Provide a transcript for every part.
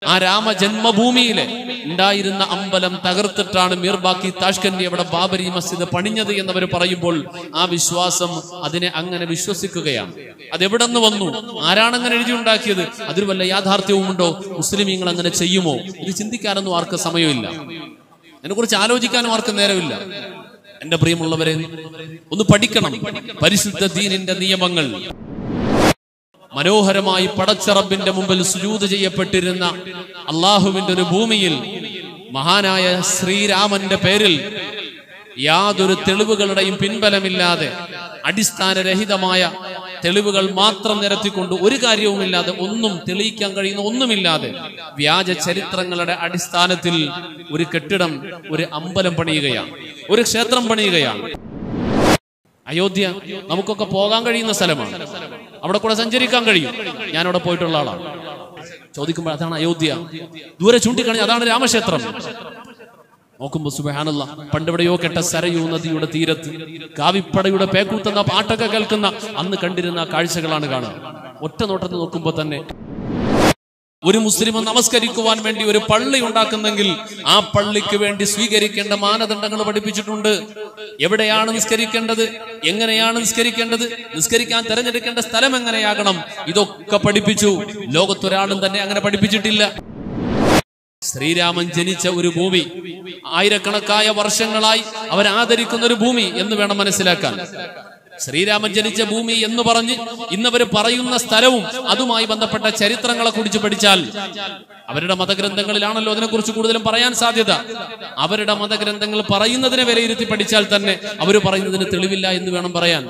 ആ രാമജന്മഭൂമിയിലെ ഉണ്ടായിരുന്ന അമ്പലം തകർത്തിട്ടാണ് മീർബാക്കി താഷ്കന്റി അവിടെ ബാബരി മസ്ജിദ് പണിഞ്ഞത് എന്നവർ പറയുമ്പോൾ ആ വിശ്വാസം അതിനെ അങ്ങനെ വിശ്വസിക്കുകയാണ് അതെവിടെ നിന്ന് വന്നു ആരാണ് അങ്ങനെ എഴുതി ഉണ്ടാക്കിയത് അതിൽ വല്ല യാഥാർത്ഥ്യവും ഉണ്ടോ മുസ്ലിമീങ്ങൾ അങ്ങനെ ചെയ്യുമോ ഇത് ചിന്തിക്കാനൊന്നും ആർക്ക് സമയമില്ല അതിനെക്കുറിച്ച് ആലോചിക്കാനും ആർക്കും നേരമില്ല എന്റെ പ്രിയമുള്ളവരെ ഒന്ന് പഠിക്കണം പരിശുദ്ധ ദീനിന്റെ നിയമങ്ങൾ മനോഹരമായി പടച്ചറബിന്റെ മുമ്പിൽ സുജൂത് ചെയ്യപ്പെട്ടിരുന്ന അള്ളാഹുവിന്റെ ഒരു ഭൂമിയിൽ മഹാനായ ശ്രീരാമന്റെ പേരിൽ യാതൊരു തെളിവുകളുടെയും പിൻബലമില്ലാതെ അടിസ്ഥാനരഹിതമായ തെളിവുകൾ മാത്രം നിരത്തിക്കൊണ്ട് ഒരു കാര്യവുമില്ലാതെ ഒന്നും തെളിയിക്കാൻ കഴിയുന്ന ഒന്നുമില്ലാതെ വ്യാജ ചരിത്രങ്ങളുടെ അടിസ്ഥാനത്തിൽ ഒരു കെട്ടിടം ഒരു അമ്പലം പണിയുകയാണ് ഒരു ക്ഷേത്രം പണിയുകയാണ് അയോധ്യ നമുക്കൊക്കെ പോകാൻ കഴിയുന്ന സ്ഥലമാണ് അവിടെ കൂടെ സഞ്ചരിക്കാൻ കഴിയും ഞാൻ അവിടെ പോയിട്ടുള്ള ആളാണ് ചോദിക്കുമ്പോൾ അതാണ് അയോധ്യ ദൂരെ ചൂണ്ടിക്കാണി അതാണ് രാമക്ഷേത്രം നോക്കുമ്പോ സുബഹാനല്ല പണ്ടെവിടെയോ കേട്ട സരയൂ നദിയുടെ തീരത്ത് കാവിപ്പടയുടെ പേക്കൂത്തുന്ന പാട്ടൊക്കെ കേൾക്കുന്ന അന്ന് കണ്ടിരുന്ന കാഴ്ചകളാണ് കാണുക ഒറ്റ നോട്ടത്തിൽ നോക്കുമ്പോൾ തന്നെ ഒരു മുസ്ലിം നമസ്കരിക്കുവാൻ വേണ്ടി ഒരു പള്ളി ഉണ്ടാക്കുന്നെങ്കിൽ ആ പള്ളിക്ക് വേണ്ടി സ്വീകരിക്കേണ്ട മാനദണ്ഡങ്ങൾ പഠിപ്പിച്ചിട്ടുണ്ട് എവിടെയാണ് നിസ്കരിക്കേണ്ടത് എങ്ങനെയാണ് നിസ്കരിക്കേണ്ടത് നിസ്കരിക്കാൻ തിരഞ്ഞെടുക്കേണ്ട സ്ഥലം എങ്ങനെയാകണം ഇതൊക്കെ പഠിപ്പിച്ചു ലോകത്തൊരാളും തന്നെ അങ്ങനെ പഠിപ്പിച്ചിട്ടില്ല ശ്രീരാമൻ ജനിച്ച ഒരു ഭൂമി ആയിരക്കണക്കായ വർഷങ്ങളായി അവർ ആദരിക്കുന്ന ഒരു ഭൂമി എന്ന് വേണം മനസ്സിലാക്കാൻ ശ്രീരാമൻ ജനിച്ച ഭൂമി എന്ന് പറഞ്ഞ് ഇന്നവർ പറയുന്ന സ്ഥലവും അതുമായി ബന്ധപ്പെട്ട ചരിത്രങ്ങളെ കുറിച്ച് പഠിച്ചാൽ അവരുടെ മതഗ്രന്ഥങ്ങളിലാണല്ലോ അതിനെക്കുറിച്ച് കൂടുതലും പറയാൻ സാധ്യത അവരുടെ മതഗ്രന്ഥങ്ങൾ പറയുന്നതിനെ വിലയിരുത്തി പഠിച്ചാൽ തന്നെ അവർ പറയുന്നതിന് തെളിവില്ല എന്ന് വേണം പറയാൻ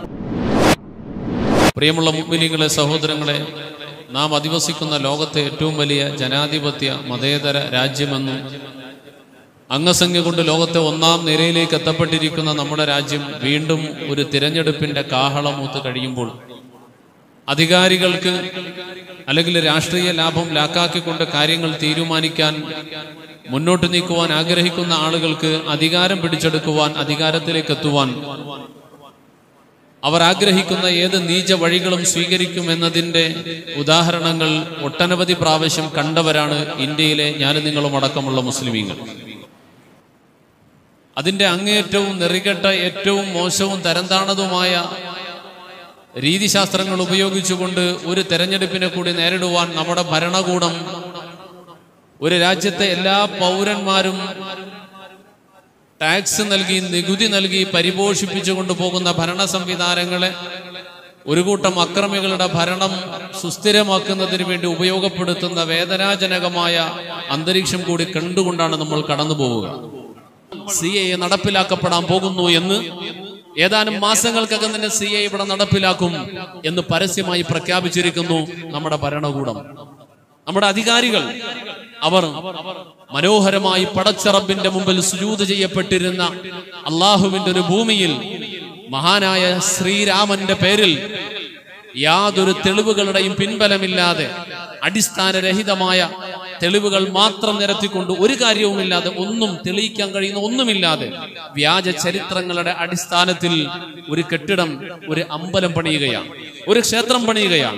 പ്രിയമുള്ള മുഗ്മിനികളെ സഹോദരങ്ങളെ നാം അധിവസിക്കുന്ന ലോകത്തെ ഏറ്റവും വലിയ ജനാധിപത്യ മതേതര രാജ്യമെന്നും അംഗസംഖ്യ കൊണ്ട് ലോകത്തെ ഒന്നാം നിരയിലേക്ക് എത്തപ്പെട്ടിരിക്കുന്ന നമ്മുടെ രാജ്യം വീണ്ടും ഒരു തിരഞ്ഞെടുപ്പിന്റെ കാഹളമൂത്ത് കഴിയുമ്പോൾ അധികാരികൾക്ക് അല്ലെങ്കിൽ രാഷ്ട്രീയ ലാഭം ലാക്കാക്കിക്കൊണ്ട് കാര്യങ്ങൾ തീരുമാനിക്കാൻ മുന്നോട്ട് നീക്കുവാൻ ആഗ്രഹിക്കുന്ന ആളുകൾക്ക് അധികാരം പിടിച്ചെടുക്കുവാൻ അധികാരത്തിലേക്ക് എത്തുവാൻ അവർ ആഗ്രഹിക്കുന്ന ഏത് നീച വഴികളും സ്വീകരിക്കുമെന്നതിൻ്റെ ഉദാഹരണങ്ങൾ ഒട്ടനവധി പ്രാവശ്യം കണ്ടവരാണ് ഇന്ത്യയിലെ ഞാനും നിങ്ങളും അടക്കമുള്ള മുസ്ലിമീങ്ങൾ അതിൻ്റെ അങ്ങേറ്റവും നെറികെട്ട ഏറ്റവും മോശവും തരംതാണതുമായ രീതിശാസ്ത്രങ്ങൾ ഉപയോഗിച്ചുകൊണ്ട് ഒരു തെരഞ്ഞെടുപ്പിനെ കൂടി നേരിടുവാൻ നമ്മുടെ ഭരണകൂടം ഒരു രാജ്യത്തെ എല്ലാ പൗരന്മാരും ടാക്സ് നൽകി നികുതി നൽകി പരിപോഷിപ്പിച്ചുകൊണ്ട് പോകുന്ന ഭരണ സംവിധാനങ്ങളെ ഒരു കൂട്ടം അക്രമികളുടെ ഭരണം സുസ്ഥിരമാക്കുന്നതിന് വേണ്ടി ഉപയോഗപ്പെടുത്തുന്ന വേദനാജനകമായ അന്തരീക്ഷം കൂടി കണ്ടുകൊണ്ടാണ് നമ്മൾ കടന്നു പോവുക സി എ നടപ്പിലാക്കപ്പെടാൻ പോകുന്നു എന്ന് ഏതാനും മാസങ്ങൾക്കകം തന്നെ സി എ ഇവിടെ നടപ്പിലാക്കും എന്ന് പരസ്യമായി പ്രഖ്യാപിച്ചിരിക്കുന്നു നമ്മുടെ ഭരണകൂടം നമ്മുടെ അധികാരികൾ അവർ മനോഹരമായി പടച്ചറബിന്റെ മുമ്പിൽ സുജൂത് ചെയ്യപ്പെട്ടിരുന്ന അള്ളാഹുവിന്റെ ഒരു ഭൂമിയിൽ മഹാനായ ശ്രീരാമന്റെ പേരിൽ യാതൊരു തെളിവുകളുടെയും പിൻബലമില്ലാതെ അടിസ്ഥാനരഹിതമായ തെളിവുകൾ മാത്രം നിരത്തിക്കൊണ്ട് ഒരു കാര്യവുമില്ലാതെ ഒന്നും തെളിയിക്കാൻ കഴിയുന്ന ഒന്നുമില്ലാതെ വ്യാജ ചരിത്രങ്ങളുടെ അടിസ്ഥാനത്തിൽ ഒരു കെട്ടിടം ഒരു അമ്പലം പണിയുകയാണ് ഒരു ക്ഷേത്രം പണിയുകയാണ്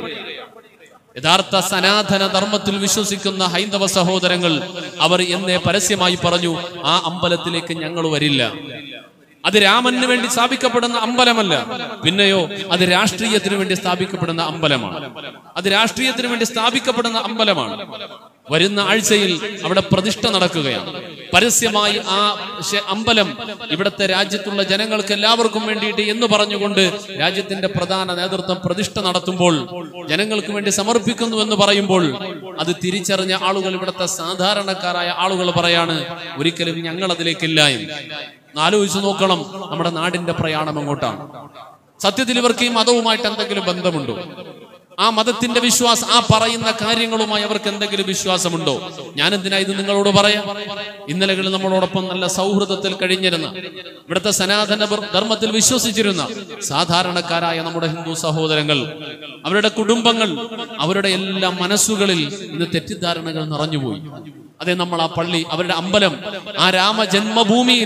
യഥാർത്ഥ സനാതന ധർമ്മത്തിൽ വിശ്വസിക്കുന്ന ഹൈന്ദവ സഹോദരങ്ങൾ അവർ എന്നേ പരസ്യമായി പറഞ്ഞു ആ അമ്പലത്തിലേക്ക് ഞങ്ങൾ വരില്ല അത് രാമന് വേണ്ടി സ്ഥാപിക്കപ്പെടുന്ന അമ്പലമല്ല പിന്നെയോ അത് രാഷ്ട്രീയത്തിന് വേണ്ടി സ്ഥാപിക്കപ്പെടുന്ന അമ്പലമാണ് അത് രാഷ്ട്രീയത്തിന് വേണ്ടി സ്ഥാപിക്കപ്പെടുന്ന അമ്പലമാണ് വരുന്ന ആഴ്ചയിൽ അവിടെ പ്രതിഷ്ഠ നടക്കുകയാണ് പരസ്യമായി ആ ശ- അമ്പലം ഇവിടുത്തെ രാജ്യത്തുള്ള ജനങ്ങൾക്ക് എല്ലാവർക്കും വേണ്ടിയിട്ട് എന്ന് പറഞ്ഞുകൊണ്ട് രാജ്യത്തിന്റെ പ്രധാന നേതൃത്വം പ്രതിഷ്ഠ നടത്തുമ്പോൾ ജനങ്ങൾക്ക് വേണ്ടി സമർപ്പിക്കുന്നു എന്ന് പറയുമ്പോൾ അത് തിരിച്ചറിഞ്ഞ ആളുകൾ ഇവിടുത്തെ സാധാരണക്കാരായ ആളുകൾ പറയാണ് ഒരിക്കലും ഞങ്ങൾ അതിലേക്കില്ല എന്ന് ഒന്ന് ആലോചിച്ച് നോക്കണം നമ്മുടെ നാടിന്റെ പ്രയാണം എങ്ങോട്ടാണ് സത്യത്തിൽ ഇവർക്ക് ഈ മതവുമായിട്ട് എന്തെങ്കിലും ബന്ധമുണ്ടോ ആ മതത്തിന്റെ വിശ്വാസം ആ പറയുന്ന കാര്യങ്ങളുമായി അവർക്ക് എന്തെങ്കിലും വിശ്വാസമുണ്ടോ ഞാൻ എന്തിനാ ഇത് നിങ്ങളോട് പറയാം ഇന്നലകളിൽ നമ്മളോടൊപ്പം നല്ല സൗഹൃദത്തിൽ കഴിഞ്ഞിരുന്ന ഇവിടുത്തെ സനാതന ബർ- ധർമ്മത്തിൽ വിശ്വസിച്ചിരുന്ന സാധാരണക്കാരായ നമ്മുടെ ഹിന്ദു സഹോദരങ്ങൾ അവരുടെ കുടുംബങ്ങൾ അവരുടെ എല്ലാ മനസ്സുകളിൽ ഇന്ന് തെറ്റിദ്ധാരണകൾ നിറഞ്ഞുപോയി അതെ നമ്മൾ ആ പള്ളി അവരുടെ അമ്പലം ആ രാമജന്മഭൂമിയിലെ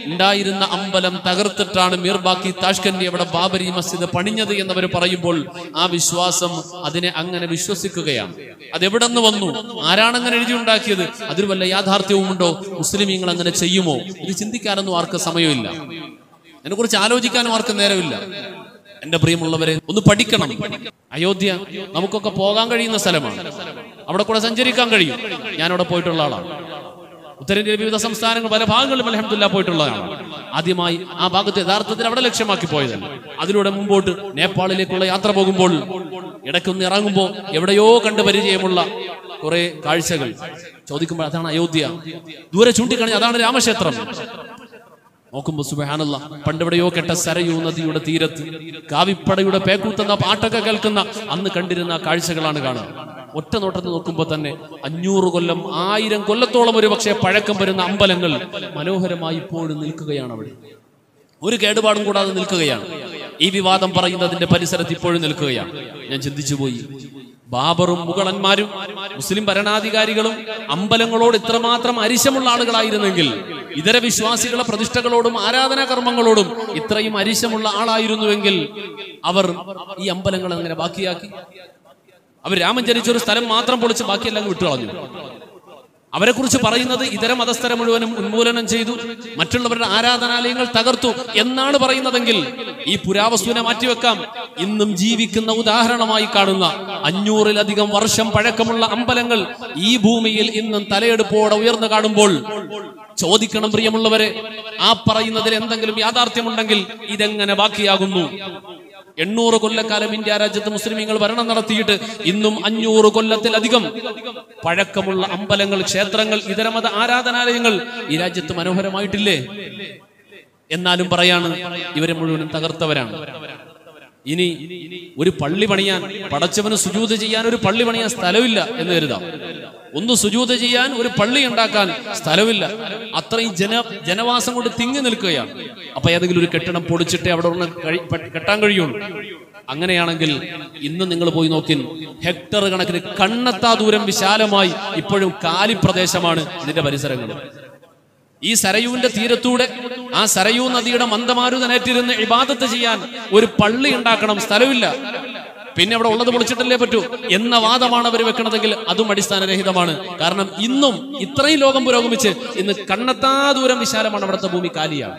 ഉണ്ടായിരുന്ന അമ്പലം തകർത്തിട്ടാണ് മീർബാക്കി താഷ്കന്റി അവിടെ ബാബരി മസ്ജിദ് പണിഞ്ഞത് എന്നവർ പറയുമ്പോൾ ആ വിശ്വാസം അതിനെ അങ്ങനെ വിശ്വസിക്കുകയാണ് അതെവിടെ നിന്ന് വന്നു ആരാണ് അങ്ങനെ എഴുതി ഉണ്ടാക്കിയത് അതിൽ വല്ല യാഥാർത്ഥ്യവും ഉണ്ടോ മുസ്ലിമീങ്ങൾ അങ്ങനെ ചെയ്യുമോ ഇത് ചിന്തിക്കാനൊന്നും ആർക്ക് സമയമില്ല അതിനെക്കുറിച്ച് ആലോചിക്കാനും ആർക്കും നേരമില്ല എന്റെ പ്രിയമുള്ളവരെ ഒന്ന് പഠിക്കണം അയോധ്യ നമുക്കൊക്കെ പോകാൻ കഴിയുന്ന സ്ഥലമാണ് അവിടെ കൂടെ സഞ്ചരിക്കാൻ കഴിയും ഞാൻ അവിടെ പോയിട്ടുള്ള ആളാണ് ഉത്തരേന്ത്യയിലെ വിവിധ സംസ്ഥാനങ്ങൾ പല ഭാഗങ്ങളിലും അലഹമില്ല പോയിട്ടുള്ളതാണ് ആദ്യമായി ആ ഭാഗത്ത് യഥാർത്ഥത്തിൽ അവിടെ ലക്ഷ്യമാക്കി പോയതല്ല അതിലൂടെ മുമ്പോട്ട് നേപ്പാളിലേക്കുള്ള യാത്ര പോകുമ്പോൾ ഇടയ്ക്കൊന്ന് ഇറങ്ങുമ്പോൾ എവിടെയോ കണ്ട് പരിചയമുള്ള കുറെ കാഴ്ചകൾ ചോദിക്കുമ്പോൾ അതാണ് അയോധ്യ ദൂരെ ചൂണ്ടിക്കാണി അതാണ് രാമക്ഷേത്രം നോക്കുമ്പോ സുബഹാനല്ല പണ്ടെവിടെയോ കേട്ട സരയൂ നദിയുടെ തീരത്ത് കാവിപ്പടയുടെ പേക്കൂത്തുന്ന പാട്ടൊക്കെ കേൾക്കുന്ന അന്ന് കണ്ടിരുന്ന കാഴ്ചകളാണ് കാണുക ഒറ്റ നോട്ടത്തിൽ നോക്കുമ്പോൾ തന്നെ അഞ്ഞൂറ് കൊല്ലം ആയിരം കൊല്ലത്തോളം ഒരു പക്ഷേ പഴക്കം വരുന്ന അമ്പലങ്ങൾ മനോഹരമായി ഇപ്പോഴും നിൽക്കുകയാണ് അവിടെ ഒരു കേടുപാടും കൂടാതെ നിൽക്കുകയാണ് ഈ വിവാദം പറയുന്നതിന്റെ പരിസരത്ത് ഇപ്പോഴും നിൽക്കുകയാണ് ഞാൻ ചിന്തിച്ചുപോയി ബാബറും മുഗളന്മാരും മുസ്ലിം ഭരണാധികാരികളും അമ്പലങ്ങളോട് ഇത്രമാത്രം അരിശമുള്ള ആളുകളായിരുന്നെങ്കിൽ ഇതര വിശ്വാസികളെ പ്രതിഷ്ഠകളോടും ആരാധനാ കർമ്മങ്ങളോടും ഇത്രയും അരിശമുള്ള ആളായിരുന്നുവെങ്കിൽ അവർ ഈ അമ്പലങ്ങൾ അങ്ങനെ ബാക്കിയാക്കി അവർ രാമൻ ജനിച്ച ഒരു സ്ഥലം മാത്രം പൊളിച്ച് ബാക്കിയെല്ലാം വിട്ടുകളഞ്ഞു അവരെ കുറിച്ച് പറയുന്നത് ഇതര മതസ്ഥരെ മുഴുവനും ഉന്മൂലനം ചെയ്തു മറ്റുള്ളവരുടെ ആരാധനാലയങ്ങൾ തകർത്തു എന്നാണ് പറയുന്നതെങ്കിൽ ഈ പുരാവസ്തുവിനെ മാറ്റിവെക്കാം ഇന്നും ജീവിക്കുന്ന ഉദാഹരണമായി കാണുന്ന അഞ്ഞൂറിലധികം വർഷം പഴക്കമുള്ള അമ്പലങ്ങൾ ഈ ഭൂമിയിൽ ഇന്നും തലയെടുപ്പോടെ ഉയർന്നു കാണുമ്പോൾ ചോദിക്കണം പ്രിയമുള്ളവരെ ആ പറയുന്നതിൽ എന്തെങ്കിലും യാഥാർത്ഥ്യമുണ്ടെങ്കിൽ ഇതെങ്ങനെ ബാക്കിയാകുന്നു എണ്ണൂറ് കൊല്ലക്കാലം ഇന്ത്യ രാജ്യത്ത് മുസ്ലിമീങ്ങൾ ഭരണം നടത്തിയിട്ട് ഇന്നും അഞ്ഞൂറ് കൊല്ലത്തിലധികം പഴക്കമുള്ള അമ്പലങ്ങൾ ക്ഷേത്രങ്ങൾ ഇതരമത ആരാധനാലയങ്ങൾ ഈ രാജ്യത്ത് മനോഹരമായിട്ടില്ലേ എന്നാലും പറയാണ് ഇവരെ മുഴുവനും തകർത്തവരാണ് ഇനി ഒരു പള്ളി പണിയാൻ പടച്ചവന് സുജൂത് ചെയ്യാൻ ഒരു പള്ളി പണിയാൻ സ്ഥലമില്ല എന്ന് കരുതാം ഒന്ന് സുജൂത് ചെയ്യാൻ ഒരു പള്ളി ഉണ്ടാക്കാൻ സ്ഥലമില്ല അത്രയും ജന ജനവാസം കൊണ്ട് തിങ്ങി നിൽക്കുകയാണ് അപ്പൊ ഏതെങ്കിലും ഒരു കെട്ടിടം പൊടിച്ചിട്ടേ അവിടെ ഒന്ന് കഴി- പെ- കെട്ടാൻ കഴിയുള്ളൂ അങ്ങനെയാണെങ്കിൽ ഇന്ന് നിങ്ങൾ പോയി നോക്കിൻ ഹെക്ടർ കണക്കിന് കണ്ണെത്താ ദൂരം വിശാലമായി ഇപ്പോഴും കാലിപ്രദേശമാണ് ഇതിന്റെ പരിസരങ്ങൾ ഈ സരയൂവിന്റെ തീരത്തൂടെ ആ സരയൂ നദിയുടെ മന്ദമാരുതനേറ്റിരുന്ന് ഇബാദത്ത് ചെയ്യാൻ ഒരു പള്ളി ഉണ്ടാക്കണം സ്ഥലമില്ല പിന്നെ അവിടെ ഉള്ളത് പൊളിച്ചിട്ടല്ലേ പറ്റൂ എന്ന വാദമാണ് അവർ വെക്കണതെങ്കിൽ അതും അടിസ്ഥാനരഹിതമാണ് കാരണം ഇന്നും ഇത്രയും ലോകം പുരോഗമിച്ച് ഇന്ന് കണ്ണെത്താ ദൂരം വിശാലമാണ് അവിടുത്തെ ഭൂമി കാലിയാണ്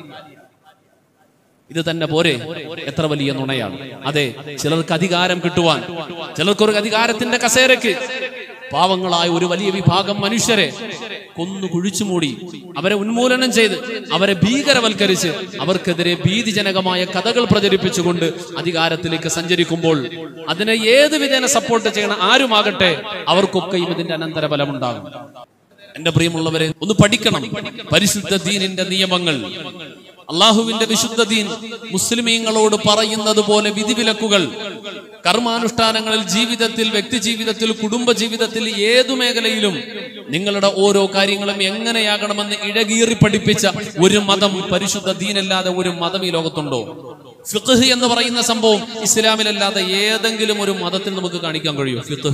ഇത് തന്നെ പോരെ എത്ര വലിയ നുണയാണ് അതെ ചിലർക്ക് അധികാരം കിട്ടുവാൻ ചിലർക്കൊരു അധികാരത്തിന്റെ കസേരക്ക് പാവങ്ങളായ ഒരു വലിയ വിഭാഗം മനുഷ്യരെ കൊന്നു കുഴിച്ചുമൂടി അവരെ ഉന്മൂലനം ചെയ്ത് അവരെ ഭീകരവൽക്കരിച്ച് അവർക്കെതിരെ ഭീതിജനകമായ കഥകൾ പ്രചരിപ്പിച്ചുകൊണ്ട് അധികാരത്തിലേക്ക് സഞ്ചരിക്കുമ്പോൾ അതിനെ ഏത് വിധേന സപ്പോർട്ട് ചെയ്യണ ആരുമാകട്ടെ അവർക്കൊക്കെയും ഇതിന്റെ അനന്തരഫലമുണ്ടാകും എന്റെ പ്രിയമുള്ളവരെ ഒന്ന് പഠിക്കണം പരിശുദ്ധ ദീനിന്റെ നിയമങ്ങൾ അള്ളാഹുവിന്റെ വിശുദ്ധ ദീൻ മുസ്ലിമീങ്ങളോട് പറയുന്നത് പോലെ വിധിവിലക്കുകൾ കർമാനുഷ്ഠാനങ്ങളിൽ ജീവിതത്തിൽ വ്യക്തി ജീവിതത്തിൽ കുടുംബ ജീവിതത്തിൽ ഏതു മേഖലയിലും നിങ്ങളുടെ ഓരോ കാര്യങ്ങളും എങ്ങനെയാകണമെന്ന് ഇഴകീറി പഠിപ്പിച്ച ഒരു മതം പരിശുദ്ധ ദീനല്ലാതെ ഒരു മതം ഈ ലോകത്തുണ്ടോ ഫിഖ് എന്ന് പറയുന്ന സംഭവം ഇസ്ലാമിലല്ലാതെ ഏതെങ്കിലും ഒരു മതത്തിൽ നമുക്ക് കാണിക്കാൻ കഴിയുമോ ഫിഖ്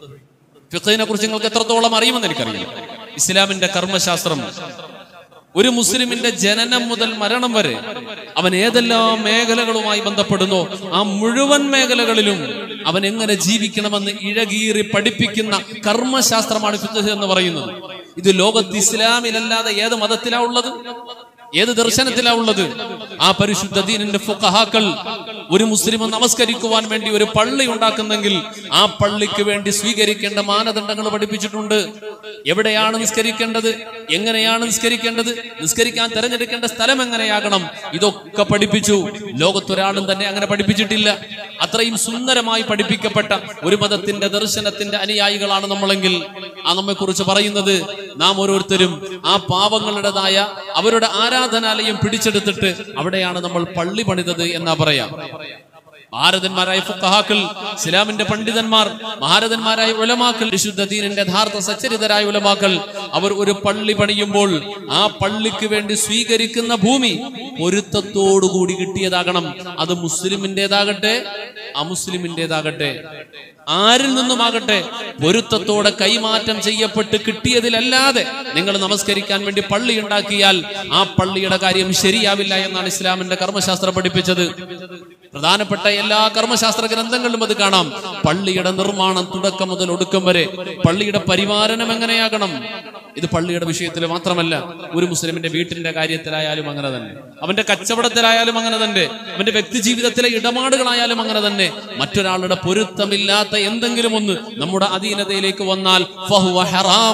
ഫിഖിനെ കുറിച്ച് നിങ്ങൾക്ക് എത്രത്തോളം അറിയുമെന്ന് എനിക്കറിയാം ഇസ്ലാമിന്റെ കർമ്മശാസ്ത്രം ഒരു മുസ്ലിമിന്റെ ജനനം മുതൽ മരണം വരെ അവൻ ഏതെല്ലാം മേഖലകളുമായി ബന്ധപ്പെടുന്നോ ആ മുഴുവൻ മേഖലകളിലും അവൻ എങ്ങനെ ജീവിക്കണമെന്ന് ഇഴകീറി പഠിപ്പിക്കുന്ന കർമ്മശാസ്ത്രമാണ് ഫിഖ് എന്ന് പറയുന്നത് ഇത് ലോകത്ത് ഇസ്ലാമിലല്ലാതെ ഏത് മതത്തിലാ ഉള്ളത് ഏത് ദർശനത്തിലാ ഉള്ളത് ആ പരിശുദ്ധ ദീനിന്റെ ഫുഖഹാക്കൾ ഒരു മുസ്ലിം നമസ്കരിക്കുവാൻ വേണ്ടി ഒരു പള്ളി ഉണ്ടാക്കുന്നെങ്കിൽ ആ പള്ളിക്ക് വേണ്ടി സ്വീകരിക്കേണ്ട മാനദണ്ഡങ്ങൾ പഠിപ്പിച്ചിട്ടുണ്ട് എവിടെയാണ് നിസ്കരിക്കേണ്ടത് എങ്ങനെയാണ് നിസ്കരിക്കേണ്ടത് നിസ്കരിക്കാൻ തെരഞ്ഞെടുക്കേണ്ട സ്ഥലം എങ്ങനെയാകണം ഇതൊക്കെ പഠിപ്പിച്ചു ലോകത്തൊരാളും തന്നെ അങ്ങനെ പഠിപ്പിച്ചിട്ടില്ല അത്രയും സുന്ദരമായി പഠിപ്പിക്കപ്പെട്ട ഒരു മതത്തിന്റെ ദർശനത്തിന്റെ അനുയായികളാണ് നമ്മളെങ്കിൽ ആ നമ്മെ കുറിച്ച് പറയുന്നത് നാം ഓരോരുത്തരും ആ പാവങ്ങളുടേതായ അവരുടെ ആരാധനാലയം പിടിച്ചെടുത്തിട്ട് അവിടെയാണ് നമ്മൾ പള്ളി പണിതത് എന്നാ പറയാം ഭാരതന്മാരായ ഫുഖഹാക്കൾ ഇസ്ലാമിന്റെ പണ്ഡിതന്മാർ ഭാരതന്മാരായ ഉലമാക്കൾ വിശുദ്ധ ദീനിന്റെ യഥാർത്ഥ സച്ചരിതരായ ഉലമാക്കൾ അവർ ഒരു പള്ളി പണിയുമ്പോൾ ആ പള്ളിക്ക് വേണ്ടി സ്വീകരിക്കുന്ന ഭൂമി പൊരുത്തത്തോടുകൂടി കിട്ടിയതാകണം അത് മുസ്ലിമിൻ്റെതാകട്ടെ അമുസ്ലിമിൻ്റെതാകട്ടെ ആരിൽ നിന്നുമാകട്ടെ പൊരുത്തത്തോടെ കൈമാറ്റം ചെയ്യപ്പെട്ട് കിട്ടിയതിലല്ലാതെ നിങ്ങൾ നമസ്കരിക്കാൻ വേണ്ടി പള്ളി ഉണ്ടാക്കിയാൽ ആ പള്ളിയുടെ കാര്യം ശരിയാവില്ല എന്നാണ് ഇസ്ലാമിന്റെ കർമ്മശാസ്ത്രം പഠിപ്പിച്ചത് പ്രധാനപ്പെട്ട എല്ലാ കർമ്മശാസ്ത്ര ഗ്രന്ഥങ്ങളിലും അത് കാണാം പള്ളിയുടെ നിർമ്മാണം തുടക്കം മുതൽ ഒടുക്കം വരെ പള്ളിയുടെ പരിപാലനം എങ്ങനെയാകണം ഇത് പള്ളിയുടെ വിഷയത്തിൽ മാത്രമല്ല ഒരു മുസ്ലിമിന്റെ വീട്ടിന്റെ കാര്യത്തിലായാലും അങ്ങനെ തന്നെ അവന്റെ കച്ചവടത്തിലായാലും അങ്ങനെ തന്നെ അവന്റെ വ്യക്തി ജീവിതത്തിലെ ഇടപാടുകളായാലും അങ്ങനെ തന്നെ മറ്റൊരാളുടെ പൊരുത്തമില്ലാത്ത എന്തെങ്കിലും ഒന്ന് നമ്മുടെ അധീനതയിലേക്ക് വന്നാൽ ഫഹുവ ഹറാം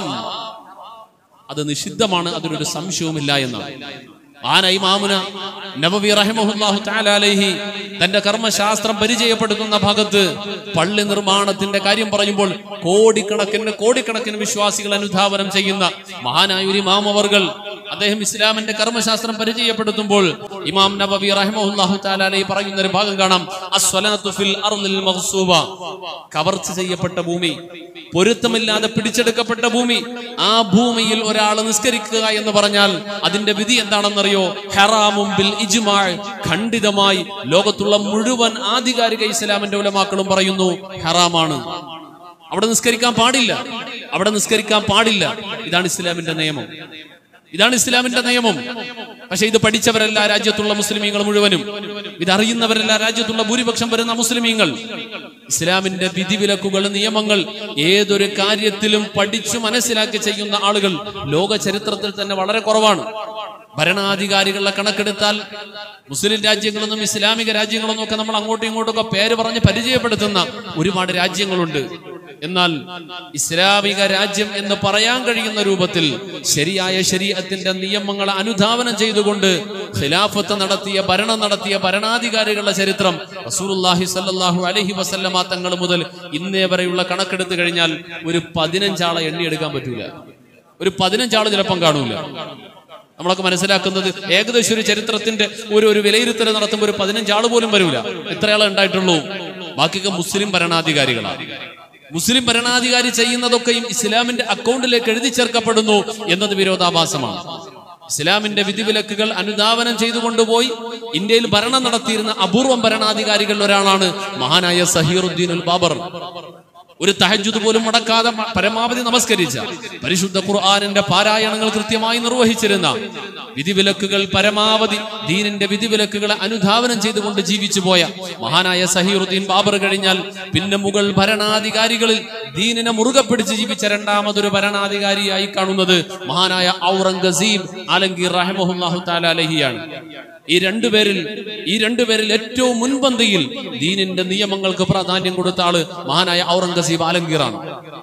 അത് നിഷിദ്ധമാണ് അതിനൊരു സംശയവുമില്ല എന്നാണ് ആന ഇമാമുന നബവി റഹിമഹുല്ലാഹു തആല അലൈഹി തന്റെ കർമ്മശാസ്ത്രം പരിചയപ്പെടുത്തുന്ന ഭാഗത്ത് പള്ളി നിർമ്മാണത്തിന്റെ കാര്യം പറയുമ്പോൾ കോടിക്കണക്കിന് കോടിക്കണക്കിന് വിശ്വാസികൾ അനുധാവനം ചെയ്യുന്ന മഹാനായ ഒരു ഇമാം അവർകൾ അദ്ദേഹം ഇസ്ലാമിന്റെ കർമ്മശാസ്ത്രം പരിചയപ്പെടുത്തുമ്പോൾ ഇമാം നബവി റഹിമഹുല്ലാഹു തആല അലൈഹി പറയുന്ന ഒരു ഭാഗം കാണാം അസ്വലനത്തു ഫിൽ അർദിൽ മഗ്സൂബ കവർച്ച ചെയ്യപ്പെട്ട ഭൂമി പൊരുത്തമില്ലാതെ പിടിച്ചെടുക്കപ്പെട്ട ഭൂമി ആ ഭൂമിയിൽ ഒരാൾ നിസ്കരിക്കുക എന്ന് പറഞ്ഞാൽ അതിന്റെ വിധി എന്താണെന്നറിയോ ഹറാമും ബിൽ ഇജ്മാ ഖണ്ഡിതമായി ലോകത്തുള്ള മുഴുവൻ ആധികാരിക ഇസ്ലാമിന്റെ ഉലമാക്കളും പറയുന്നു ഹറാമാണ് അവിടെ നിസ്കരിക്കാൻ പാടില്ല അവിടെ നിസ്കരിക്കാൻ പാടില്ല ഇതാണ് ഇസ്ലാമിന്റെ നിയമം ഇതാണ് ഇസ്ലാമിന്റെ നിയമം പക്ഷെ ഇത് പഠിച്ചവരല്ല രാജ്യത്തുള്ള മുസ്ലിമീങ്ങൾ മുഴുവനും ഇതറിയുന്നവരല്ല രാജ്യത്തുള്ള ഭൂരിപക്ഷം വരുന്ന മുസ്ലിമീങ്ങൾ ഇസ്ലാമിന്റെ വിധിവിലക്കുകൾ നിയമങ്ങൾ ഏതൊരു കാര്യത്തിലും പഠിച്ചു മനസ്സിലാക്കി ചെയ്യുന്ന ആളുകൾ ലോക ചരിത്രത്തിൽ തന്നെ വളരെ കുറവാണ് ഭരണാധികാരികളുടെ കണക്കെടുത്താൽ മുസ്ലിം രാജ്യങ്ങളൊന്നും ഇസ്ലാമിക രാജ്യങ്ങളൊന്നും ഒക്കെ നമ്മൾ അങ്ങോട്ടും ഇങ്ങോട്ടും ഒക്കെ പേര് പറഞ്ഞ് പരിചയപ്പെടുത്തുന്ന ഒരുപാട് രാജ്യങ്ങളുണ്ട് എന്നാൽ ഇസ്ലാമിക രാജ്യം എന്ന് പറയാൻ കഴിയുന്ന രൂപത്തിൽ ശരിയായ ശരീരത്തിന്റെ നിയമങ്ങൾ അനുധാവനം ചെയ്തുകൊണ്ട് ഖിലാഫത്ത് നടത്തിയ ഭരണം നടത്തിയ ഭരണാധികാരികളുടെ ചരിത്രം റസൂലുള്ളാഹി സ്വല്ലല്ലാഹു അലൈഹി വസല്ലമ തങ്ങൾ മുതൽ ഇന്നേ വരെയുള്ള കണക്കെടുത്ത് കഴിഞ്ഞാൽ ഒരു പതിനഞ്ചാളെ എണ്ണിയെടുക്കാൻ പറ്റൂല ഒരു പതിനഞ്ചാള് ചിലപ്പം കാണൂല നമ്മളൊക്കെ മനസ്സിലാക്കുന്നത് ഏകദേശം ഒരു ചരിത്രത്തിന്റെ ഒരു ഒരു വിലയിരുത്തൽ നടത്തുമ്പോൾ ഒരു പതിനഞ്ചാള് പോലും വരൂല എത്രയാളെ ഉണ്ടായിട്ടുള്ളൂ ബാക്കിയൊക്കെ മുസ്ലിം ഭരണാധികാരികളാണ് മുസ്ലിം ഭരണാധികാരി ചെയ്യുന്നതൊക്കെയും ഇസ്ലാമിന്റെ അക്കൗണ്ടിലേക്ക് എഴുതി ചേർക്കപ്പെടുന്നു എന്നത് വിരോധാഭാസമാണ് ഇസ്ലാമിന്റെ വിധിവിലക്കുകൾ അനുധാവനം ചെയ്തു കൊണ്ടുപോയി ഇന്ത്യയിൽ ഭരണം നടത്തിയിരുന്ന അപൂർവം ഭരണാധികാരികളിൽ ഒരാളാണ് മഹാനായ സഹീറുദ്ദീൻ ഉൽ ബാബർ ഒരു തഹജുദ് പോലും മുടക്കാതെ മ- പരമാവധി നമസ്കരിച്ച പരിശുദ്ധ ഖുർആാനിന്റെ പാരായണങ്ങൾ കൃത്യമായി നിർവഹിച്ചിരുന്ന വിധിവിലക്കുകൾ പരമാവധി ദീനിന്റെ വിധിവിലക്കുകളെ അനുധാവനം ചെയ്തുകൊണ്ട് ജീവിച്ചു പോയ മഹാനായ സഹീറുദ്ദീൻ ബാബർ കഴിഞ്ഞാൽ പിന്നെ മുഗൾ ഭരണാധികാരികളിൽ ദീനിനെ മുറുകെ പിടിച്ച് ജീവിച്ച രണ്ടാമതൊരു ഭരണാധികാരിയായി കാണുന്നത് മഹാനായ ഔറംഗസീബ് ആലംഗീർ റഹ്മഹുല്ലാഹു താല അലഹിയാണ് ഈ രണ്ടുപേരിൽ ഈ രണ്ടുപേരിൽ ഏറ്റവും മുൻപന്തിയിൽ ദീനിന്റെ നിയമങ്ങൾക്ക് പ്രാധാന്യം കൊടുത്ത ആള് മഹാനായ ഔറംഗസീബ് ആലംഗീറാണ്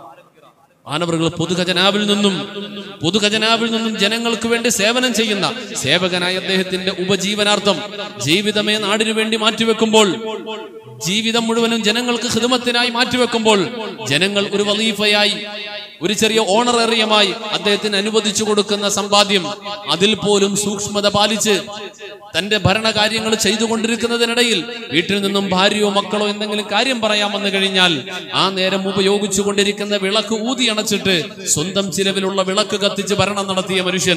മാനവറുകൾ പൊതുഖജനാവിൽ നിന്നും പൊതുഖജനാവിൽ നിന്നും ജനങ്ങൾക്ക് വേണ്ടി സേവനം ചെയ്യുന്ന സേവകനായ അദ്ദേഹത്തിന്റെ ഉപജീവനാർത്ഥം ജീവിതമേ നാടിനു വേണ്ടി മാറ്റിവെക്കുമ്പോൾ ജീവിതം മുഴുവനും ജനങ്ങൾക്ക് ഹിതമത്തിനായി മാറ്റിവെക്കുമ്പോൾ ജനങ്ങൾ ഒരു വലീഫയായി ഒരു ചെറിയ ഓണറേറിയമായി അദ്ദേഹത്തിന് അനുവദിച്ചു കൊടുക്കുന്ന സമ്പാദ്യം അതിൽ പോലും സൂക്ഷ്മത പാലിച്ച് തന്റെ ഭരണകാര്യങ്ങൾ ചെയ്തുകൊണ്ടിരിക്കുന്നതിനിടയിൽ വീട്ടിൽ നിന്നും ഭാര്യയോ മക്കളോ എന്തെങ്കിലും കാര്യം പറയാൻ വന്നു കഴിഞ്ഞാൽ ആ നേരം ഉപയോഗിച്ചു കൊണ്ടിരിക്കുന്ന വിളക്ക് ഊതി അണച്ചിട്ട് സ്വന്തം ചിലവിലുള്ള വിളക്ക് കത്തിച്ച് ഭരണം നടത്തിയ മനുഷ്യൻ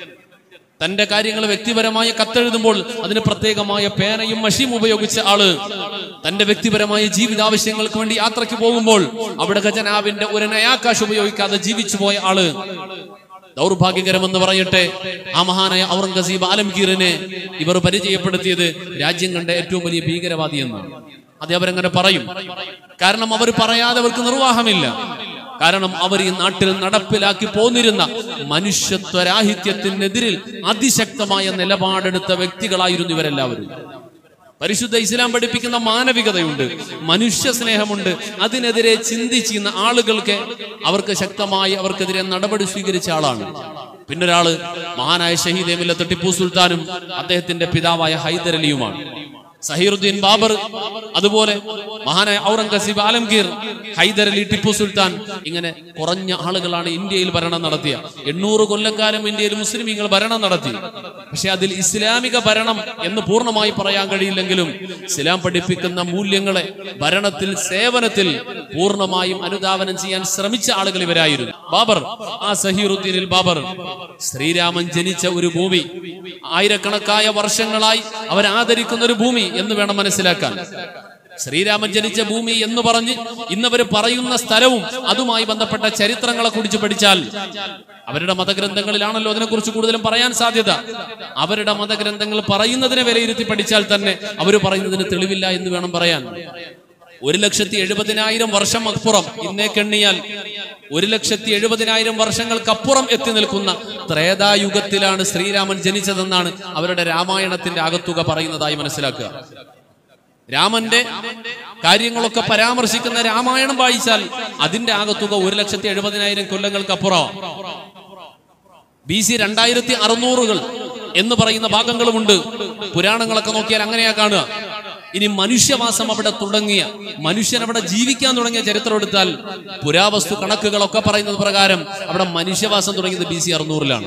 തന്റെ കാര്യങ്ങൾ വ്യക്തിപരമായ കത്തെഴുതുമ്പോൾ അതിന് പ്രത്യേകമായ പേനയും മഷിയും ഉപയോഗിച്ച ആള് തന്റെ വ്യക്തിപരമായ ജീവിതാവശ്യങ്ങൾക്ക് വേണ്ടി യാത്രയ്ക്ക് പോകുമ്പോൾ അവിടെ ഖജനാവിന്റെ ഒരു നയാകാശ് ഉപയോഗിക്കാതെ ജീവിച്ചു പോയ ആള് ദൗർഭാഗ്യകരമെന്ന് പറയട്ടെ ആ മഹാനായ ഔറംഗസീബ് ആലംഗീറിനെ ഇവർ പരിചയപ്പെടുത്തിയത് രാജ്യം കണ്ട ഏറ്റവും വലിയ ഭീകരവാദി എന്നാണ് അത് അവരങ്ങനെ പറയും കാരണം അവർ പറയാതെ അവർക്ക് നിർവാഹമില്ല കാരണം അവർ ഈ നാട്ടിൽ നടപ്പിലാക്കി പോന്നിരുന്ന മനുഷ്യത്വരാഹിത്യത്തിനെതിരിൽ അതിശക്തമായ നിലപാടെടുത്ത വ്യക്തികളായിരുന്നു ഇവരെല്ലാവരും പരിശുദ്ധ ഇസ്ലാം പഠിപ്പിക്കുന്ന മാനവികതയുണ്ട് മനുഷ്യ സ്നേഹമുണ്ട് അതിനെതിരെ ചിന്തിച്ചിരുന്ന ആളുകൾക്ക് അവർക്ക് ശക്തമായി അവർക്കെതിരെ നടപടി സ്വീകരിച്ച ആളാണ് പിന്നൊരാള് മഹാനായ ഷഹീദ് എമില്ലത്ത് ടിപ്പു സുൽത്താനും അദ്ദേഹത്തിന്റെ പിതാവായ ഹൈദർ അലിയുമാണ് സഹീറുദ്ദീൻ ബാബർ അതുപോലെ മഹാനായ ഔറംഗസീബ് ആലംഗീർ ഹൈദർ അലി ടിപ്പു സുൽത്താൻ ഇങ്ങനെ കുറഞ്ഞ ആളുകളാണ് ഇന്ത്യയിൽ ഭരണം നടത്തിയ എണ്ണൂറ് കൊല്ലക്കാലം ഇന്ത്യയിൽ മുസ്ലിമീങ്ങൾ ഭരണം നടത്തി പക്ഷെ അതിൽ ഇസ്ലാമിക ഭരണം എന്ന് പൂർണ്ണമായി പറയാൻ കഴിയില്ലെങ്കിലും ഇസ്ലാം പഠിപ്പിക്കുന്ന മൂല്യങ്ങളെ ഭരണത്തിൽ സേവനത്തിൽ പൂർണ്ണമായും അനുധാവനം ചെയ്യാൻ ശ്രമിച്ച ആളുകൾ ഇവരായിരുന്നു ബാബർ ആ സഹീറുദ്ദീനിൽ ബാബർ ശ്രീരാമൻ ജനിച്ച ഒരു ഭൂമി ആയിരക്കണക്കായ വർഷങ്ങളായി അവർ ആദരിക്കുന്ന ഒരു ഭൂമി എന്ന് വേണം മനസ്സിലാക്കാൻ ശ്രീരാമൻ ജനിച്ച ഭൂമി എന്ന് പറഞ്ഞ് ഇന്നവർ പറയുന്ന സ്ഥലവും അതുമായി ബന്ധപ്പെട്ട ചരിത്രങ്ങളെ കുറിച്ച് പഠിച്ചാൽ അവരുടെ മതഗ്രന്ഥങ്ങളിലാണല്ലോ അതിനെക്കുറിച്ച് കൂടുതലും പറയാൻ സാധ്യത അവരുടെ മതഗ്രന്ഥങ്ങൾ പറയുന്നതിനെ വിലയിരുത്തി പഠിച്ചാൽ തന്നെ അവർ പറയുന്നതിന് തെളിവില്ല എന്ന് വേണം പറയാൻ ഒരു ലക്ഷത്തി എഴുപതിനായിരം വർഷം അപ്പുറം ഇന്നേക്കെണ്ണിയാൽ ഒരു ലക്ഷത്തി എഴുപതിനായിരം വർഷങ്ങൾക്കപ്പുറം എത്തി നിൽക്കുന്ന ത്രേതായുഗത്തിലാണ് ശ്രീരാമൻ ജനിച്ചതെന്നാണ് അവരുടെ രാമായണത്തിന്റെ അകത്തുക പറയുന്നതായി മനസ്സിലാക്കുക രാമന്റെ കാര്യങ്ങളൊക്കെ പരാമർശിക്കുന്ന രാമായണം വായിച്ചാൽ അതിന്റെ ആകത്തുക ഒരു ലക്ഷത്തി എഴുപതിനായിരം കൊല്ലങ്ങൾക്കപ്പുറം ബി സി രണ്ടായിരത്തി അറുന്നൂറുകൾ എന്ന് പറയുന്ന ഭാഗങ്ങളുമുണ്ട് പുരാണങ്ങളൊക്കെ നോക്കിയാൽ അങ്ങനെയാ കാണുക ഇനി മനുഷ്യവാസം അവിടെ തുടങ്ങിയ മനുഷ്യൻ അവിടെ ജീവിക്കാൻ തുടങ്ങിയ ചരിത്രം എടുത്താൽ പുരാവസ്തു കണക്കുകളൊക്കെ പറയുന്നത് പ്രകാരം അവിടെ മനുഷ്യവാസം തുടങ്ങിയത് ബി സി അറുന്നൂറിലാണ്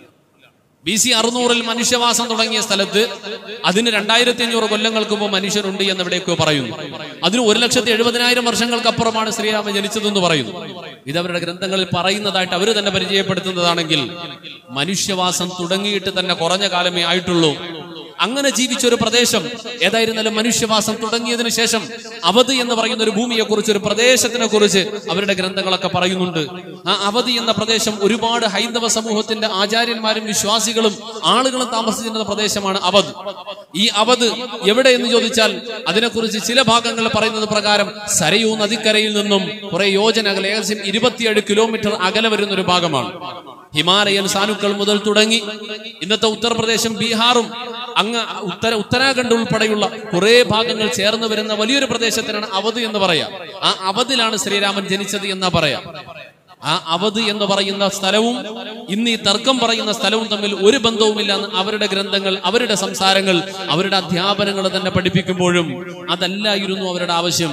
ബി സി അറുന്നൂറിൽ മനുഷ്യവാസം തുടങ്ങിയ സ്ഥലത്ത് അതിന് രണ്ടായിരത്തി അഞ്ഞൂറ് കൊല്ലങ്ങൾക്ക് മുമ്പ് മനുഷ്യരുണ്ട് എന്ന് എവിടെയൊക്കെ പറയുന്നു അതിന് ഒരു ലക്ഷത്തി എഴുപതിനായിരം വർഷങ്ങൾക്കപ്പുറമാണ് ശ്രീരാമൻ ജനിച്ചതെന്ന് പറയുന്നു ഇത് അവരുടെ ഗ്രന്ഥങ്ങളിൽ പറയുന്നതായിട്ട് അവർ തന്നെ പരിചയപ്പെടുത്തുന്നതാണെങ്കിൽ മനുഷ്യവാസം തുടങ്ങിയിട്ട് തന്നെ കുറഞ്ഞ കാലമേ ആയിട്ടുള്ളൂ അങ്ങനെ ജീവിച്ച ഒരു പ്രദേശം ഏതായിരുന്നാലും മനുഷ്യവാസം തുടങ്ങിയതിനു ശേഷം അവധി എന്ന് പറയുന്ന ഒരു ഭൂമിയെ കുറിച്ച് ഒരു പ്രദേശത്തിനെ കുറിച്ച് അവരുടെ ഗ്രന്ഥങ്ങളൊക്കെ പറയുന്നുണ്ട് ആ അവധി എന്ന പ്രദേശം ഒരുപാട് ഹൈന്ദവ സമൂഹത്തിന്റെ ആചാര്യന്മാരും വിശ്വാസികളും ആളുകളും താമസിച്ചിരുന്ന പ്രദേശമാണ് അവധ് ഈ അവധ് എവിടെ എന്ന് ചോദിച്ചാൽ അതിനെക്കുറിച്ച് ചില ഭാഗങ്ങൾ പറയുന്നത് പ്രകാരം സരയൂ നദിക്കരയിൽ നിന്നും കുറെ യോജനകൾ ഏകദേശം ഇരുപത്തിയേഴ് കിലോമീറ്റർ അകലെ വരുന്ന ഒരു ഭാഗമാണ് ഹിമാലയൻ സാനുക്കൾ മുതൽ തുടങ്ങി ഇന്നത്തെ ഉത്തർപ്രദേശും ബീഹാറും അങ്ങ് ഉത്തര ഉത്തരാഖണ്ഡ് ഉൾപ്പെടെയുള്ള കുറെ ഭാഗങ്ങൾ ചേർന്ന് വരുന്ന വലിയൊരു പ്രദേശത്തിനാണ് അവധ് എന്ന് പറയാം ആ അവധിലാണ് ശ്രീരാമൻ ജനിച്ചത് എന്നാ പറയാം ആ അവധ് എന്ന് പറയുന്ന സ്ഥലവും ഇന്ന് ഈ തർക്കം പറയുന്ന സ്ഥലവും തമ്മിൽ ഒരു ബന്ധവുമില്ലെന്ന് അവരുടെ ഗ്രന്ഥങ്ങൾ അവരുടെ സംസാരങ്ങൾ അവരുടെ അധ്യാപനങ്ങൾ തന്നെ പഠിപ്പിക്കുമ്പോഴും അതല്ലായിരുന്നു അവരുടെ ആവശ്യം